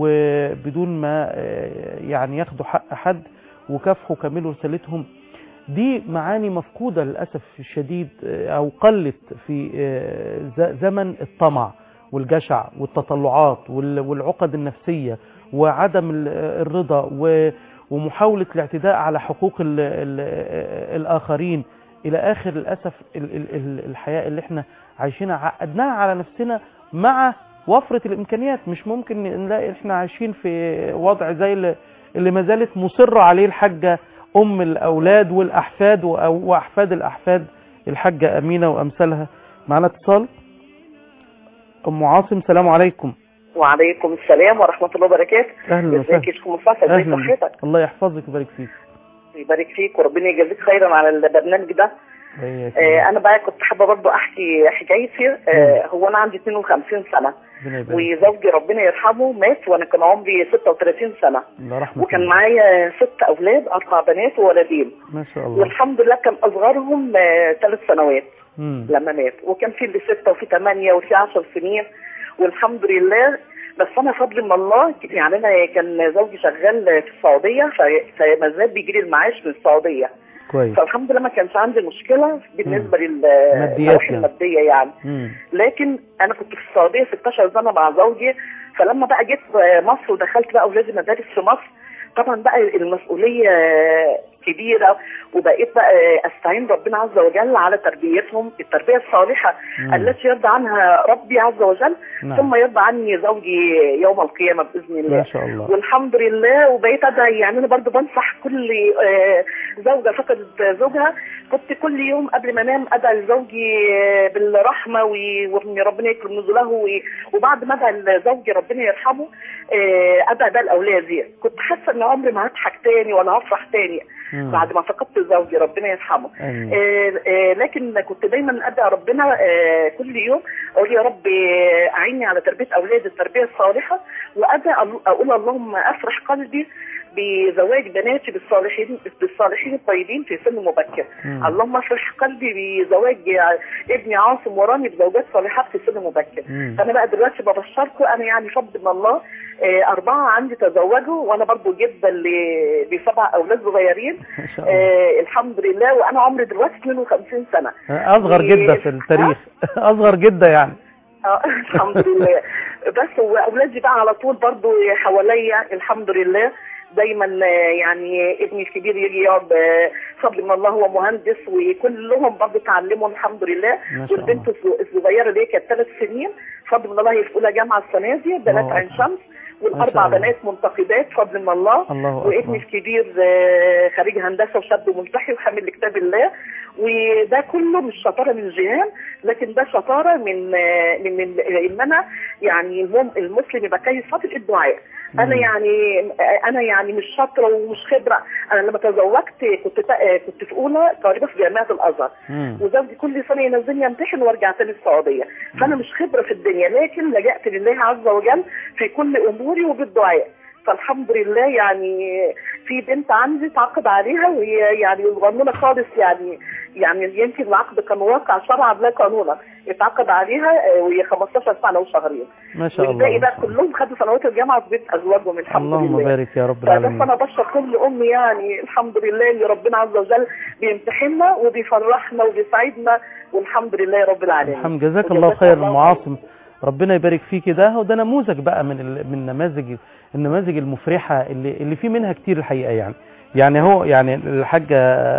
وبدون ما آه، يعني ياخدوا حق حد وكافحوا كملوا رسالتهم دي معاني مفقودة للأسف الشديد آه، أو قلت في آه، ز- زمن الطمع والجشع والتطلعات وال- والعقد النفسية وعدم ال- الرضا و- ومحاولة الاعتداء على حقوق ال ال الآخرين إلى آخر للأسف ال- ال- ال- الحياة اللي احنا عايشينها عقدناها على نفسنا مع وفرة الإمكانيات مش ممكن نلاقي احنا عايشين في وضع زي اللي- اللي ما زالت مصرة عليه الحاجة أم الأولاد والأحفاد و- وأحفاد الأحفاد الحاجة أمينة وأمثالها معنا اتصال أم عاصم سلام عليكم وعليكم السلام ورحمة الله وبركاته أهلا ازيك يا وسهلا شيخ مصطفى ازي أهلا صحتك الله يحفظك ويبارك فيك يبارك فيك وربنا يجازيك خيرا على البرنامج ده وإياك. آه انا بقى كنت حابة برضو احكي حكايتي آه هو انا عندي 52 سنة ربنا يبارك وزوجي ربنا يرحمه مات وانا كان عمري 36 سنة الله رحمة وكان الله. معايا ست اولاد اربع بنات وولدين ما شاء الله والحمد لله كان اصغرهم ثلاث سنوات مم. لما مات وكان في اللي ستة وفي ثمانية وفي عشر سنين والحمد لله بس انا فضل من الله يعني انا كان زوجي شغال في السعوديه ف- فما زال بيجي لي المعاش من السعوديه كويس فالحمد لله ما كانش عندي مشكله بالنسبه ماديات للنواحي يعني. الماديه يعني مم. لكن انا كنت في السعوديه 16 سنه مع زوجي فلما بقى جيت مصر ودخلت بقى اولادي مدارس في مصر طبعا بقى المسؤوليه كبيره وبقيت بقى استعين ربنا عز وجل على تربيتهم التربيه الصالحه مم. التي يرضى عنها ربي عز وجل نعم. ثم يرضى عني زوجي يوم القيامه باذن الله ما شاء الله والحمد لله وبقيت ادعي يعني انا برضو بنصح كل آه، زوجه فقدت زوجها كنت كل يوم قبل ما انام ادعي لزوجي آه، بالرحمه و- وان ربنا يكرم نزله و- وبعد ما ادعي لزوجي ربنا يرحمه آه، ادعي بقى لاولادي كنت حاسه ان عمري ما هضحك تاني ولا هفرح تاني مم. بعد ما فقدت زوجي ربنا يرحمه آمين. آه، آه، لكن كنت دايما ادعي ربنا آه، كل يوم اقول يا رب آه، اعيني على تربيه اولادي التربيه الصالحه وادعي أل- اقول اللهم افرح قلبي بزواج بناتي بالصالحين بالصالحين الطيبين في سن مبكر مم. اللهم افرح قلبي بزواج ابني عاصم ورامي بزوجات صالحات في سن مبكر مم. فانا بقى دلوقتي ببشركم انا يعني فضل من الله آه، اربعه عندي تزوجوا وانا برضو جدا ل- بسبع اولاد صغيرين ما شاء الله آه الحمد لله وانا عمري دلوقتي 52 سنه اصغر جدا في التاريخ اصغر جدا يعني آه الحمد لله بس واولادي بقى على طول برضو حواليا الحمد لله دايما آه، يعني ابني الكبير يجي يقعد آه، فضل من الله هو مهندس وكلهم برضو اتعلموا الحمد لله ما شاء والبنت الص- الصغيره اللي هي كانت ثلاث سنين فضل من الله هي في اولى جامعه السنه دي بنات الله عين أكبر. شمس ما والاربع شاء الله. بنات منتقبات فضل من الله الله وابني اكبر الكبير آه، خريج هندسه وشاب ملتحي وحامل لكتاب الله وده كله مش شطاره من جيهان لكن ده شطاره من آه، من من- ان انا يعني المم- المسلم يبقى كويس فاضل الدعاء انا مم. يعني انا يعني مش شاطره ومش خبره انا لما تزوجت كنت تا- كنت في اولى طالبه في جامعه الازهر مم. وزوجي كل سنه ينزلني امتحن وارجع تاني السعوديه فانا مش خبره في الدنيا لكن لجأت لله عز وجل في كل اموري وبالدعاء فالحمد لله يعني في بنت عندي اتعاقد عليها وهي يعني صغنونه خالص يعني يعني يمكن العقد كان واقع شرعا لا قانونا اتعاقد عليها آه، وهي 15 سنه وشهرين ما شاء الله والباقي ما بقى شاء الله. كلهم خدوا سنوات الجامعه في بيت ازواجهم الحمد اللهم لله بارك يا رب فبس العالمين انا بشكر كل ام يعني الحمد لله ان ربنا عز وجل بيمتحننا وبيفرحنا وبيسعدنا والحمد لله رب العالمين الحمد جزاك وجزاك الله خير الله ام عاصم ربنا يبارك فيك ده وده نموذج بقى من ال... من نماذج النماذج المفرحه اللي اللي في منها كتير الحقيقه يعني يعني هو يعني الحاجه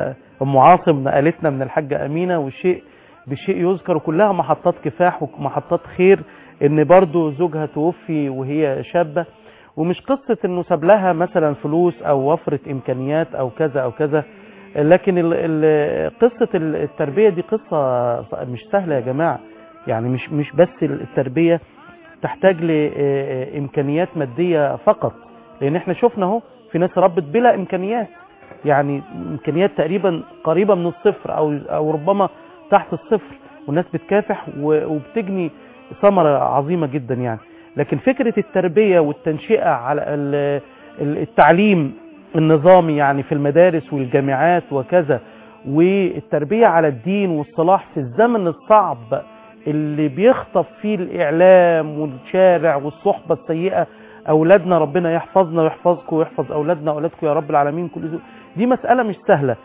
ام عاصم نقلتنا من الحاجه امينه والشيء بشيء يذكر كلها محطات كفاح ومحطات خير ان برضو زوجها توفي وهي شابه ومش قصه انه ساب لها مثلا فلوس او وفره امكانيات او كذا او كذا لكن ال- ال- قصه التربيه دي قصه مش سهله يا جماعه يعني مش مش بس التربيه تحتاج لامكانيات ماديه فقط لان احنا شفنا اهو في ناس ربت بلا امكانيات يعني امكانيات تقريبا قريبه من الصفر او او ربما تحت الصفر والناس بتكافح و- وبتجني ثمره عظيمه جدا يعني لكن فكره التربيه والتنشئه على ال- ال- التعليم النظامي يعني في المدارس والجامعات وكذا والتربيه على الدين والصلاح في الزمن الصعب اللي بيخطف فيه الاعلام والشارع والصحبه السيئه اولادنا ربنا يحفظنا ويحفظكم ويحفظ اولادنا واولادكم يا رب العالمين كل ذو- دي مساله مش سهله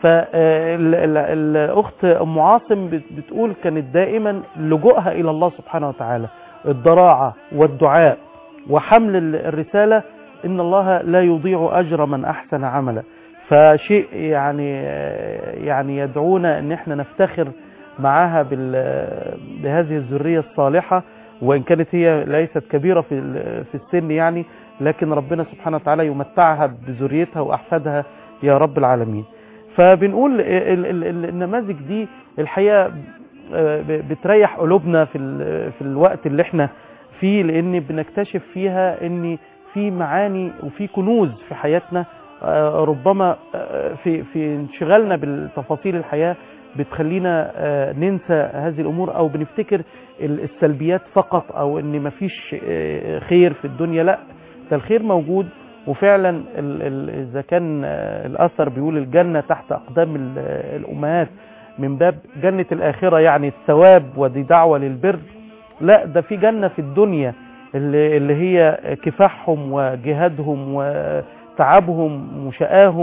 فالاخت ام عاصم بت- بتقول كانت دائما لجوءها الى الله سبحانه وتعالى الضراعه والدعاء وحمل ال- الرساله ان الله لا يضيع اجر من احسن عملا فشيء يعني يعني يدعونا ان احنا نفتخر معاها بال- بهذه الذريه الصالحه وان كانت هي ليست كبيره في ال- في السن يعني لكن ربنا سبحانه وتعالى يمتعها بذريتها واحفادها يا رب العالمين فبنقول ال- ال- ال- النماذج دي الحقيقه آه، ب- بتريح قلوبنا في ال- في الوقت اللي احنا فيه لان بنكتشف فيها ان في معاني وفي كنوز في حياتنا آه، ربما آه، في في انشغالنا بالتفاصيل الحياه بتخلينا آه، ننسى هذه الامور او بنفتكر ال- السلبيات فقط او ان مفيش آه، خير في الدنيا لا ده الخير موجود وفعلا ال- ال- اذا كان آه، الاثر بيقول الجنه تحت اقدام ال- آه، الامهات من باب جنه الاخره يعني الثواب ودي دعوه للبر لا ده في جنه في الدنيا اللي, اللي هي كفاحهم وجهادهم وتعبهم وشقاهم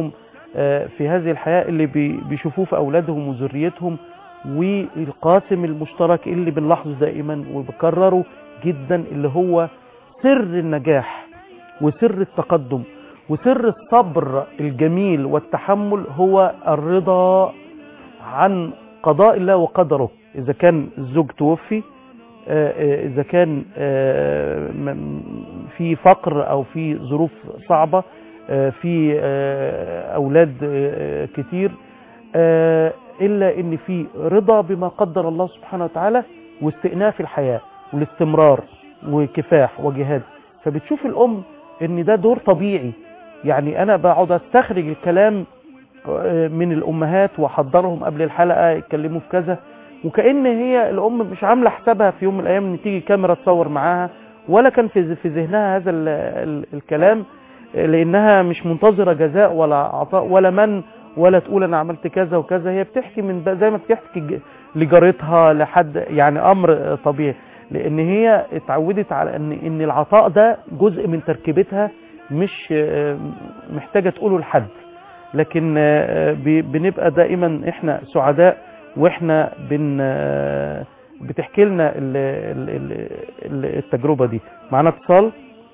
آه، في هذه الحياة اللي بي- بيشوفوه في أولادهم وذريتهم والقاسم المشترك اللي بنلاحظه دائما وبكرره جدا اللي هو سر النجاح وسر التقدم وسر الصبر الجميل والتحمل هو الرضا عن قضاء الله وقدره إذا كان الزوج توفي آه، آه، إذا كان آه، م- في فقر أو في ظروف صعبة آه، في آه، أولاد آه، كتير آه، إلا إن في رضا بما قدر الله سبحانه وتعالى واستئناف الحياة والاستمرار وكفاح وجهاد فبتشوف الأم إن ده دور طبيعي يعني أنا بقعد أستخرج الكلام آه، من الأمهات وأحضرهم قبل الحلقة يتكلموا في كذا وكأن هي الأم مش عاملة حسابها في يوم من الأيام إن تيجي كاميرا تصور معاها ولا كان في في ذهنها هذا ال ال الكلام آه، لأنها مش منتظرة جزاء ولا عطاء ولا من ولا تقول أنا عملت كذا وكذا هي بتحكي من ب- زي ما بتحكي ج- لجارتها لحد يعني أمر آه، طبيعي لأن هي اتعودت على إن إن العطاء ده جزء من تركيبتها مش آه، محتاجة تقوله لحد لكن آه، ب- بنبقى دائما احنا سعداء واحنا بن آه، بتحكي لنا ال- ال- ال- ال- التجربة دي معانا اتصال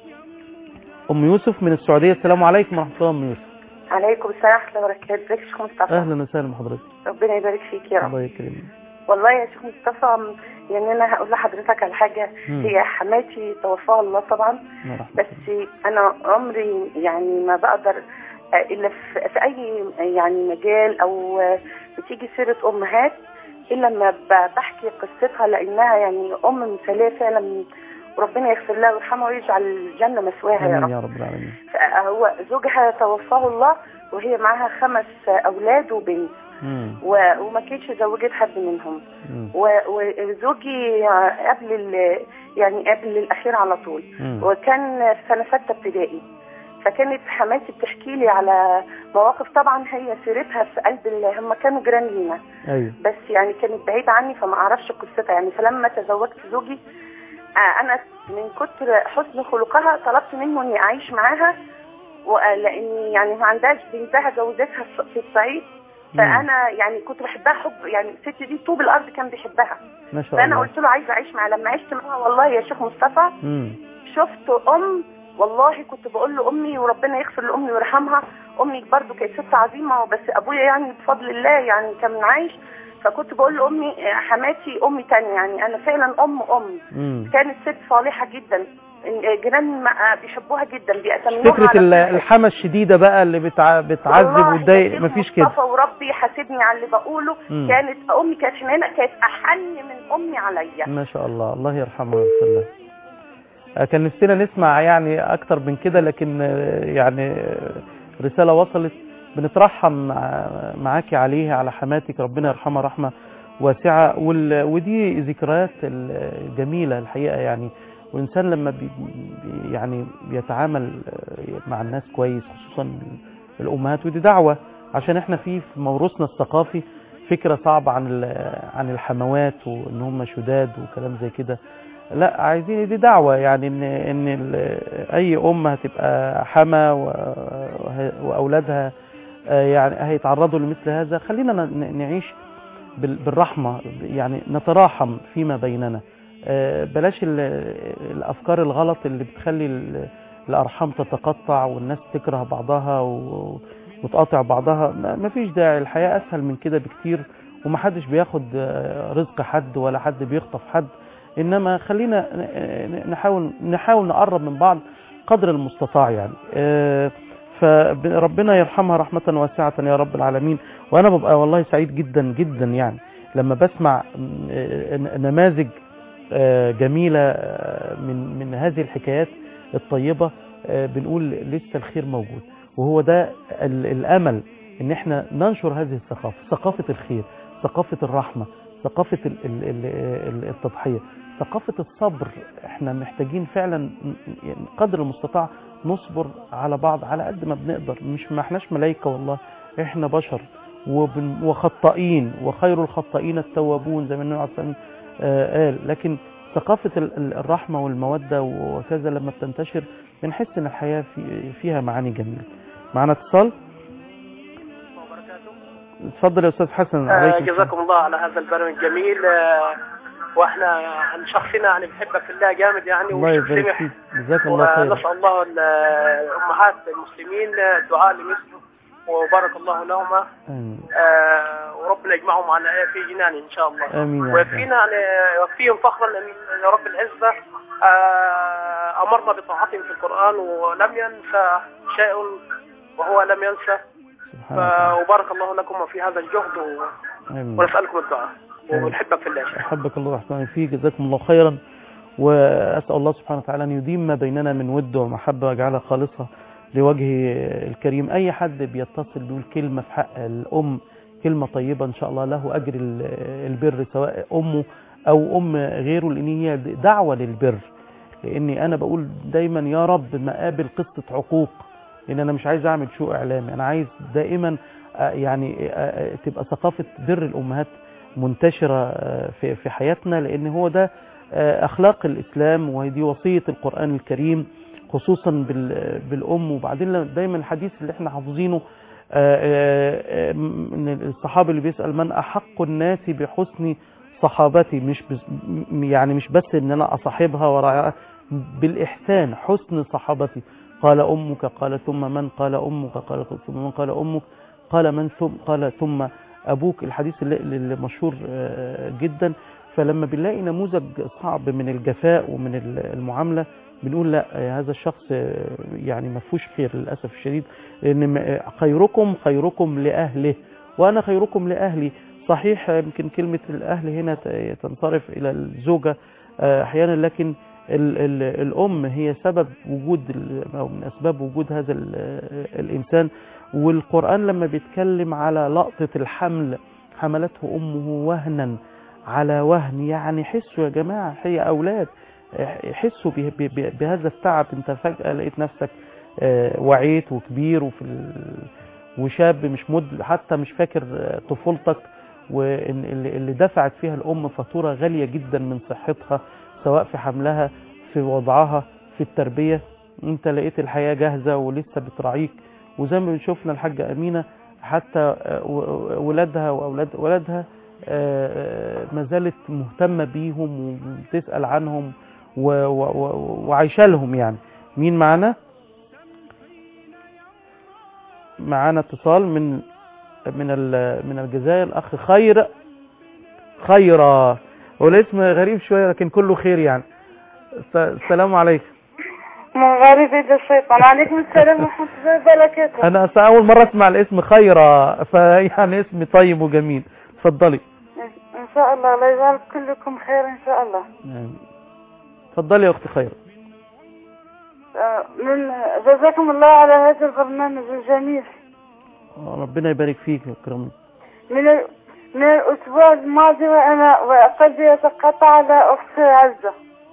ام يوسف من السعودية السلام عليكم ورحمة الله ام يوسف عليكم السلام ورحمة الله وبركاته ازيك يا شيخ مصطفى اهلا وسهلا بحضرتك ربنا يبارك فيك يا رب الله يكرمك والله يا شيخ مصطفى م- يعني انا هقول لحضرتك على حاجة مم. هي حماتي توفاها الله طبعا الله يرحمه. بس انا عمري يعني ما بقدر آه، الا في في اي يعني مجال او آه، بتيجي سيرة امهات الا لما ب- بحكي قصتها لانها يعني ام مثالية فعلا وربنا يغفر لها ويرحمها ويجعل الجنة مثواها يا امين رب يا رب العالمين هو زوجها توفاه الله وهي معاها خمس اولاد وبنت مم. و- وما كانتش زوجت حد منهم مم. و- وزوجي قبل ال- يعني قبل الاخير على طول مم. وكان في سنه سته ابتدائي فكانت حماتي بتحكي لي على مواقف طبعا هي سيرتها في قلب ال- هم كانوا جيران لينا ايوه بس يعني كانت بعيدة عني فما اعرفش قصتها يعني فلما تزوجت زوجي آه، انا من كتر حسن خلقها طلبت منه اني اعيش معاها لاني يعني ما عندهاش بنتها جوزتها في- في الصعيد فانا يعني كنت بحبها حب يعني الست دي طوب الارض كان بيحبها ما شاء فانا الله قلت له عايزه اعيش معاها لما عشت معاها والله يا شيخ مصطفى مم. شفت ام والله كنت بقول له امي وربنا يغفر لامي ويرحمها امي برضو كانت ست عظيمه بس ابويا يعني بفضل الله يعني كان عايش فكنت بقول له امي حماتي امي تانية يعني انا فعلا ام ام مم. كانت ست صالحه جدا الجيران ما- بيحبوها جدا بيأتمنوها فكرة على ال- كل حاجة. الحمى الشديدة بقى اللي بتع... بتعذب والله وتضايق يا مفيش شيخ كده مصطفى وربي حاسبني على اللي بقوله مم. كانت امي كانت حنينه كانت احن من امي عليا ما شاء الله الله يرحمه ويغفر له آه، كان نفسنا نسمع يعني اكتر من كده لكن آه، يعني آه، رسالة وصلت بنترحم مع- معاكي عليه على حماتك ربنا يرحمها رحمة واسعة وال... ودي ذكريات الجميلة الحقيقة يعني والإنسان لما بي بي- يعني بيتعامل آه، مع الناس كويس خصوصا الأمهات ودي دعوة عشان احنا في في موروثنا الثقافي فكرة صعبة عن ال- عن الحموات وان هم شداد وكلام زي كده لا عايزين دي دعوة يعني ان ان ال- اي ام هتبقى حما و- وه- واولادها آه، يعني هيتعرضوا لمثل هذا خلينا ن- نعيش بال- بالرحمة يعني نتراحم فيما بيننا آه، بلاش ال- الافكار الغلط اللي بتخلي ال- الارحام تتقطع والناس تكره بعضها و- وتقاطع بعضها ما ما فيش داعي الحياة اسهل من كده بكتير ومحدش بياخد آه، رزق حد ولا حد بيخطف حد انما خلينا ن- ن- نحاول نحاول نقرب من بعض قدر المستطاع يعني آه، فربنا يرحمها رحمة واسعة يا رب العالمين وانا ببقى والله سعيد جدا جدا يعني لما بسمع آه، نماذج آه، جميلة آه، من من هذه الحكايات الطيبة آه، بنقول لسه الخير موجود وهو ده ال- الامل ان احنا ننشر هذه الثقافة ثقافة الخير ثقافة الرحمة ثقافة ال- ال- ال- ال- التضحية ثقافة الصبر احنا محتاجين فعلا ن- يعني قدر المستطاع نصبر على بعض على قد ما بنقدر مش ما احناش ملايكة والله احنا بشر وبن- وخطائين وخير الخطائين التوابون زي ما النبي عليه الصلاة والسلام آه، قال لكن ثقافة ال- ال- الرحمة والمودة وكذا لما بتنتشر بنحس ان الحياة في فيها معاني جميلة معنا اتصال اتفضل يا استاذ حسن آه، عليكم السلام. جزاكم الله على هذا البرنامج الجميل آه، واحنا عن شخصنا يعني بنحبك في الله جامد يعني الله يبارك وسمح فيك جزاك الله خير ونسال الله ال- الامهات المسلمين الدعاء لمثله وبارك الله لهما آمين. آه، وربنا يجمعهم على في جنان ان شاء الله آمين يا رب. ويكفينا يعني يكفيهم فخرا ان يا رب العزه آه، امرنا بطاعتهم في القران ولم ينسى شيء وهو لم ينسى سبحان الله وبارك الله لكم في هذا الجهد و... آمين. ونسالكم الدعاء ونحبك في الله يا شيخ. أحبك الله وأحسن فيك جزاكم الله خيرا وأسأل الله سبحانه وتعالى أن يديم ما بيننا من ود ومحبة ويجعلها خالصة لوجهه الكريم أي حد بيتصل بيقول كلمة في حق الأم كلمة طيبة إن شاء الله له أجر ال- البر سواء أمه أو أم غيره لأن هي دعوة للبر لأني أنا بقول دايما يا رب ما قابل قصة عقوق لأن أنا مش عايز أعمل شو إعلامي أنا عايز دائما آه، يعني آه، آه، تبقى ثقافة بر الأمهات منتشرة آه، في في حياتنا لأن هو ده آه، أخلاق الإسلام وهي وصية القرآن الكريم خصوصا بال- بالأم وبعدين لما- دايما الحديث اللي احنا حافظينه آه، آه، آه، من الصحابي اللي بيسأل من أحق الناس بحسن صحابتي مش بس م- يعني مش بس ان انا اصاحبها وراعيها بالاحسان حسن صحابتي قال امك قال ثم من قال امك قال ثم من قال امك قال من ثم قال ثم ابوك الحديث اللي, اللي مشهور آه، جدا فلما بنلاقي نموذج صعب من الجفاء ومن ال- المعامله بنقول لا آه، هذا الشخص آه، يعني ما فيهوش خير للاسف الشديد لان م- آه، خيركم خيركم لاهله وانا خيركم لاهلي صحيح آه، يمكن كلمه الاهل هنا ت- تنصرف الى الزوجه آه، احيانا لكن ال ال الام هي سبب وجود ال- او من اسباب وجود هذا ال- الانسان والقران لما بيتكلم على لقطه الحمل حملته امه وهنا على وهن يعني حسوا يا جماعه هي اولاد حسوا به- به- به- بهذا التعب انت فجاه لقيت نفسك آه، وعيت وكبير وفي ال- وشاب مش مد حتى مش فاكر آه، طفولتك واللي اللي دفعت فيها الام فاتوره غاليه جدا من صحتها سواء في حملها في وضعها في التربيه انت لقيت الحياه جاهزه ولسه بتراعيك وزي ما شفنا الحاجه امينه حتى آه، و- ولادها واولاد ولادها آه، ما زالت مهتمه بيهم وبتسال عنهم و- و- و- وعايشه لهم يعني مين معانا معانا اتصال من من ال- من الجزائر اخ خير خيرا هو الاسم غريب شويه لكن كله خير يعني الس- السلام عليكم مغارب يد الشيطان عليكم السلام ورحمة الله وبركاته انا أصلاً اول مره اسمع الاسم خيرا فيعني اسم طيب وجميل اتفضلي إن شاء الله الله يجعل كلكم خير إن شاء الله اتفضلي يا اختي خيرا آه، من جزاكم الله على هذا البرنامج الجميل ربنا يبارك فيك ويكرمك من ال... من الأسبوع الماضي وأنا وقلبي يتقطع على أختي عزة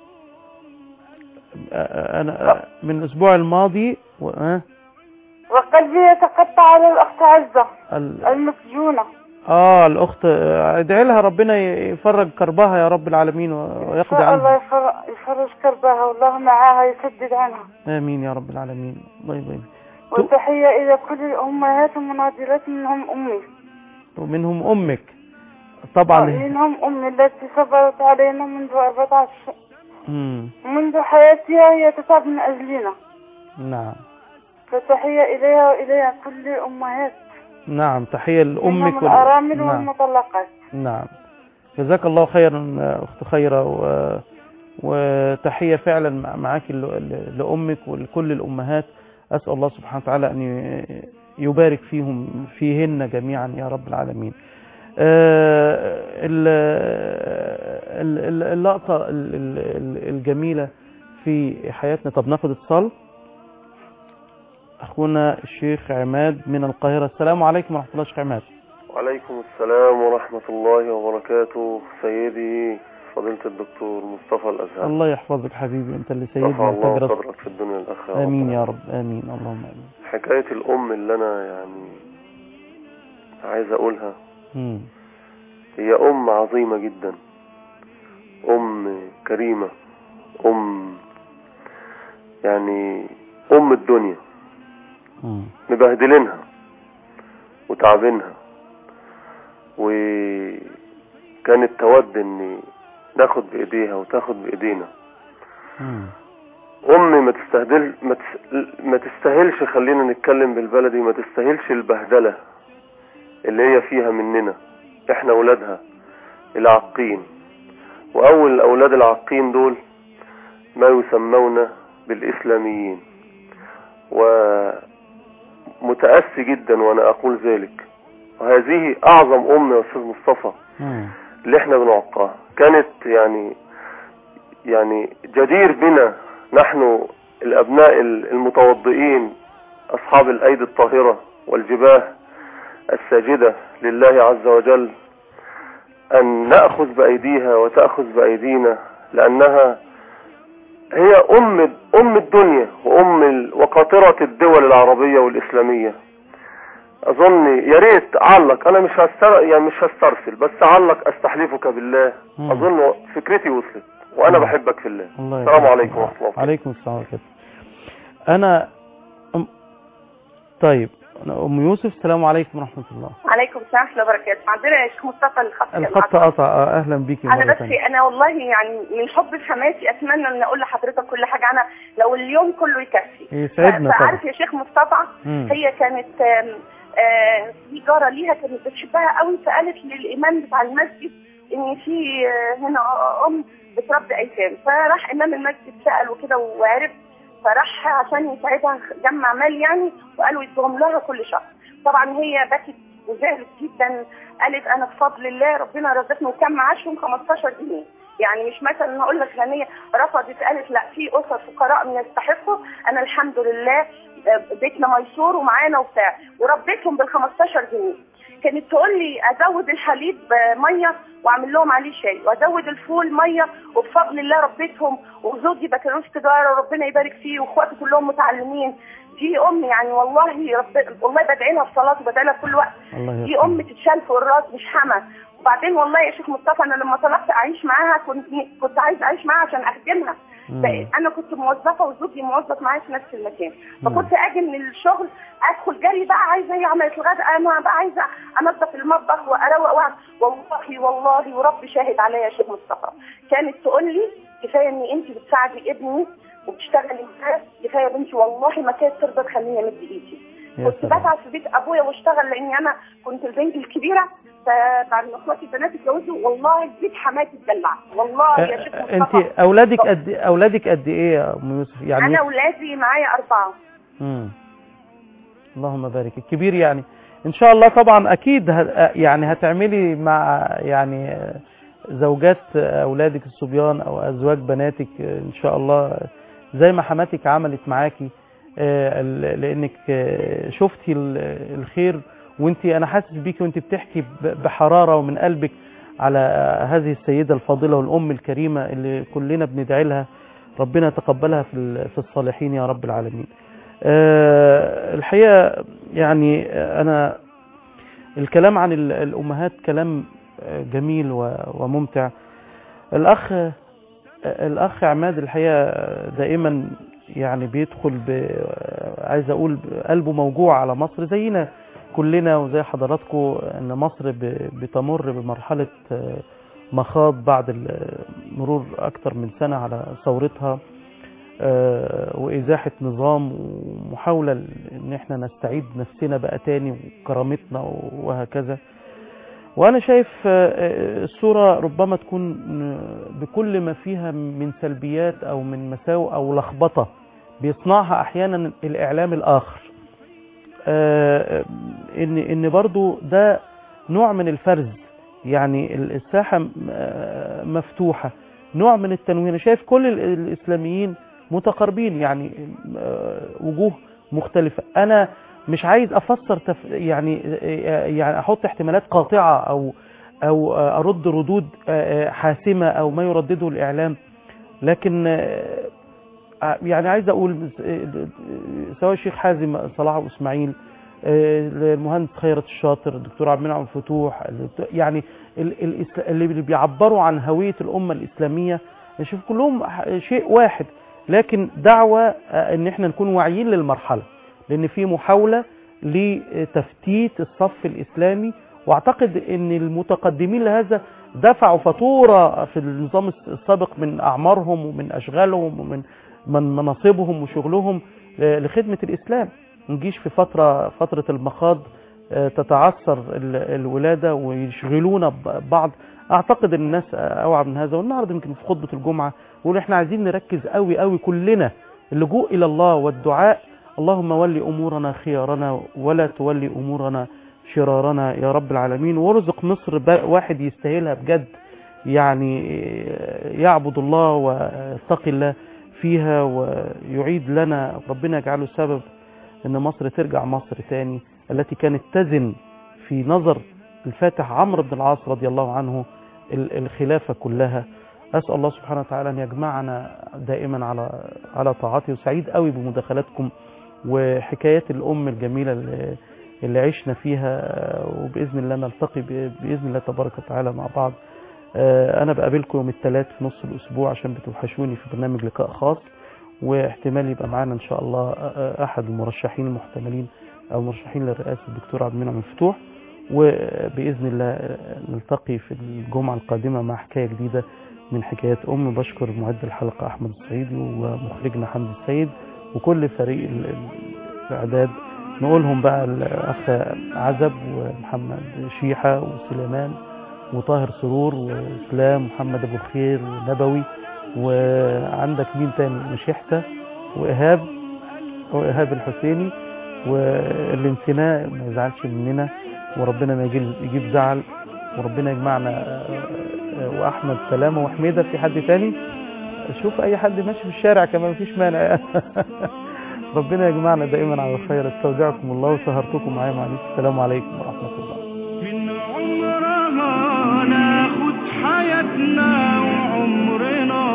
انا من الاسبوع الماضي و... ها؟ وقلبي يتقطع على الأخت عزة ال... المسجونة اه الاخت ادعي لها ربنا يفرج كربها يا رب العالمين إن ويقضي شاء الله عنها يفر... يفرج كربها والله معاها يسدد عنها امين يا رب العالمين الله يبارك وتحية إلى كل الأمهات المناضلات منهم أمي ومنهم امك طبعا منهم أمي التي صبرت علينا منذ 14 مم. منذ حياتها هي تتعب من أجلنا نعم فتحية إليها وإليها كل الأمهات نعم تحية لأمك منهم وال- الأرامل نعم والمطلقات نعم جزاك الله خيرا أخت خيرة و... وتحية فعلا مع- معاك ل... ل- لأمك ولكل الأمهات أسأل الله سبحانه وتعالى أن ي- يبارك فيهم فيهن جميعا يا رب العالمين آه، ال- ال- ال- اللقطة ال- ال- ال- الجميلة في حياتنا طب ناخد اتصال أخونا الشيخ عماد من القاهرة السلام عليكم ورحمة الله شيخ عماد وعليكم السلام ورحمة الله وبركاته سيدي فضيلة الدكتور مصطفى الأزهر الله يحفظك حبيبي انت اللي سيدنا رفع الله وتجرد قدرك في الدنيا والآخرة امين يا رب امين اللهم امين حكاية الأم اللي أنا يعني عايز أقولها مم. هي أم عظيمة جدا أم كريمة أم يعني أم الدنيا مم. مبهدلينها وتعبينها وكانت تود ان ناخد بايديها وتاخد بايدينا مم. امي ما تستهدل ما, تس... ما تستاهلش خلينا نتكلم بالبلدي ما تستاهلش البهدله اللي هي فيها مننا احنا اولادها العاقين واول الاولاد العاقين دول ما يسمون بالاسلاميين ومتأسي جدا وانا اقول ذلك وهذه اعظم ام يا استاذ مصطفى مم. اللي احنا بنعقها كانت يعني يعني جدير بنا نحن الابناء المتوضئين اصحاب الايدي الطاهرة والجباه الساجدة لله عز وجل ان نأخذ بايديها وتأخذ بايدينا لانها هي ام ام الدنيا وام ال- وقاطرة الدول العربية والاسلامية اظن يا ريت علق انا مش هستر يعني مش هسترسل بس علق استحلفك بالله مم. اظن فكرتي وصلت وانا مم. بحبك في الله الله السلام يبارك عليكم فيك. ورحمة الله وبركاته. عليكم السلام ورحمة الله انا أم... طيب أنا ام يوسف السلام عليكم ورحمة الله عليكم السلام ورحمه الله وبركاته عندنا يا شيخ مصطفى الخط الخط قطع آه، اهلا بيكي انا مرة بس ثانية انا والله يعني من حب حماسي اتمنى ان اقول لحضرتك كل حاجه انا لو اليوم كله يكفي يسعدنا ف- طبعا فعارف يا شيخ مصطفى مم. هي كانت آم، آه، في جاره ليها كانت بتحبها قوي فقالت للامام بتاع المسجد ان في آه، هنا ام بتربي ايتام فراح امام المسجد سال وكده وعرف فراح عشان يساعدها جمع مال يعني وقالوا يدوهم لها كل شهر طبعا هي بكت وزعلت جدا قالت انا بفضل الله ربنا رزقني وكان معاشهم 15 جنيه يعني مش مثلا هقول لك غنيه رفضت قالت لا في اسر فقراء من يستحقوا انا الحمد لله آه، بيتنا ميسور ومعانا وبتاع وربيتهم بال 15 جنيه كانت تقول لي ازود الحليب آه، ميه واعمل لهم عليه شاي وازود الفول ميه وبفضل الله ربيتهم وزوجي بكالوريوس تجاره وربنا يبارك فيه واخواتي كلهم متعلمين دي ام يعني والله رب والله بدعي لها في صلاتي وبدعي لها في كل وقت الله دي يرحمه. ام تتشال فوق الراس مش حما وبعدين والله يا شيخ مصطفى انا لما طلبت اعيش معاها كنت كنت عايز اعيش معاها عشان اخدمها مم. ف- انا كنت موظفه وزوجي موظف معايا في نفس المكان مم. فكنت اجي من الشغل ادخل جري بقى عايزه هي عملت الغداء انا بقى عايزه انظف المطبخ واروق واعمل والله والله وربي شاهد عليا يا شيخ مصطفى كانت تقول لي كفايه ان انت بتساعدي ابني وبتشتغلي معاه كفايه يا بنتي والله ما كانت ترضى تخليني امد ايدي يا كنت سلام. بتعب في بيت ابويا واشتغل لاني انا كنت البنت الكبيره فبعد ما اخواتي البنات اتجوزوا والله البيت حماتي اتدلع والله يا شيخ آه، انت مصطفى اولادك قد اولادك قد ايه يا ام يوسف يعني انا اولادي معايا اربعه مم. اللهم بارك الكبير يعني ان شاء الله طبعا اكيد ه- يعني هتعملي مع يعني زوجات اولادك الصبيان او ازواج بناتك ان شاء الله زي ما حماتك عملت معاكي آه، ال- لانك آه، شفتي ال- الخير وانت انا حاسس بيكي وانت بتحكي ب- بحراره ومن قلبك على هذه السيده الفاضله والام الكريمه اللي كلنا بندعي لها ربنا يتقبلها في ال- في الصالحين يا رب العالمين آه، الحقيقه يعني آه، انا الكلام عن ال- الامهات كلام آه، جميل و- وممتع الاخ آه، الاخ عماد الحقيقه دائما يعني بيدخل ب آه، عايز اقول قلبه موجوع على مصر زينا كلنا وزي حضراتكم ان مصر ب- بتمر بمرحله آه، مخاض بعد ال- مرور اكتر من سنه على ثورتها آه، وازاحه نظام ومحاوله ان احنا نستعيد نفسنا بقى تاني وكرامتنا وهكذا وانا شايف آه، آه، الصوره ربما تكون آه، بكل ما فيها من سلبيات او من مساوئ او لخبطه بيصنعها احيانا الاعلام الاخر آه، ان ان برضو ده نوع من الفرز يعني ال- الساحه م- آه، مفتوحه نوع من التنويه انا شايف كل ال- الاسلاميين متقاربين يعني آه، وجوه مختلفه انا مش عايز افسر تف يعني آه، يعني احط احتمالات قاطعه او او آه، ارد ردود آه، آه، حاسمه او ما يردده الاعلام لكن آه، آه، يعني عايز اقول آه، سواء الشيخ حازم صلاح ابو اسماعيل آه، المهندس خيرت الشاطر الدكتور عبد المنعم الفتوح الدكتور- يعني ال- الإسلا- اللي بيعبروا عن هويه الامه الاسلاميه نشوف كلهم ح- شيء واحد لكن دعوه آه، ان احنا نكون واعيين للمرحله لان في محاوله لتفتيت الصف الاسلامي واعتقد ان المتقدمين لهذا دفعوا فاتوره في النظام السابق من اعمارهم ومن اشغالهم ومن من مناصبهم وشغلهم ل- لخدمه الاسلام ما نجيش في فتره فتره المخاض آه، تتعثر ال- الولاده ويشغلونا ببعض اعتقد ان الناس اوعى من هذا والنهارده يمكن في خطبه الجمعه يقول احنا عايزين نركز قوي قوي كلنا اللجوء الى الله والدعاء اللهم ولي امورنا خيارنا ولا تولي امورنا شرارنا يا رب العالمين وارزق مصر ب- واحد يستاهلها بجد يعني يعبد الله ويتقي الله فيها ويعيد لنا ربنا يجعله سبب ان مصر ترجع مصر تاني التي كانت تزن في نظر الفاتح عمرو بن العاص رضي الله عنه ال- الخلافة كلها أسأل الله سبحانه وتعالى أن يجمعنا دائما على على طاعته وسعيد قوي بمداخلاتكم وحكايات الأم الجميلة اللي, اللي عشنا فيها وبإذن الله نلتقي ب- بإذن الله تبارك وتعالى مع بعض آه، أنا بقابلكم يوم الثلاث في نص الأسبوع عشان بتوحشوني في برنامج لقاء خاص واحتمال يبقى معانا إن شاء الله آه، أحد المرشحين المحتملين أو مرشحين للرئاسة الدكتور عبد المنعم مفتوح وبإذن الله آه، نلتقي في الجمعة القادمة مع حكاية جديدة من حكايات أم بشكر معد الحلقة أحمد الصعيدي ومخرجنا حمد السيد وكل فريق ال- ال- الإعداد نقولهم بقى الأخ عزب ومحمد شيحة وسليمان وطاهر سرور وإسلام محمد أبو الخير ونبوي وعندك مين تاني مشيحتة وإيهاب وإيهاب الحسيني واللي نسيناه ما يزعلش مننا وربنا ما يجيب, يجيب زعل وربنا يجمعنا آه، آه، وأحمد سلامة وحميدة في حد تاني شوف أي حد ماشي في الشارع كمان مفيش مانع ربنا يجمعنا دائما على خير استودعكم الله وسهرتكم معايا معلش السلام عليكم ورحمة الله من عمرها ناخد حياتنا وعمرنا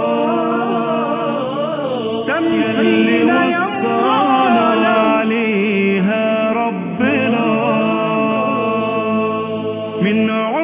تمثيلنا يوصانا عليها ربنا من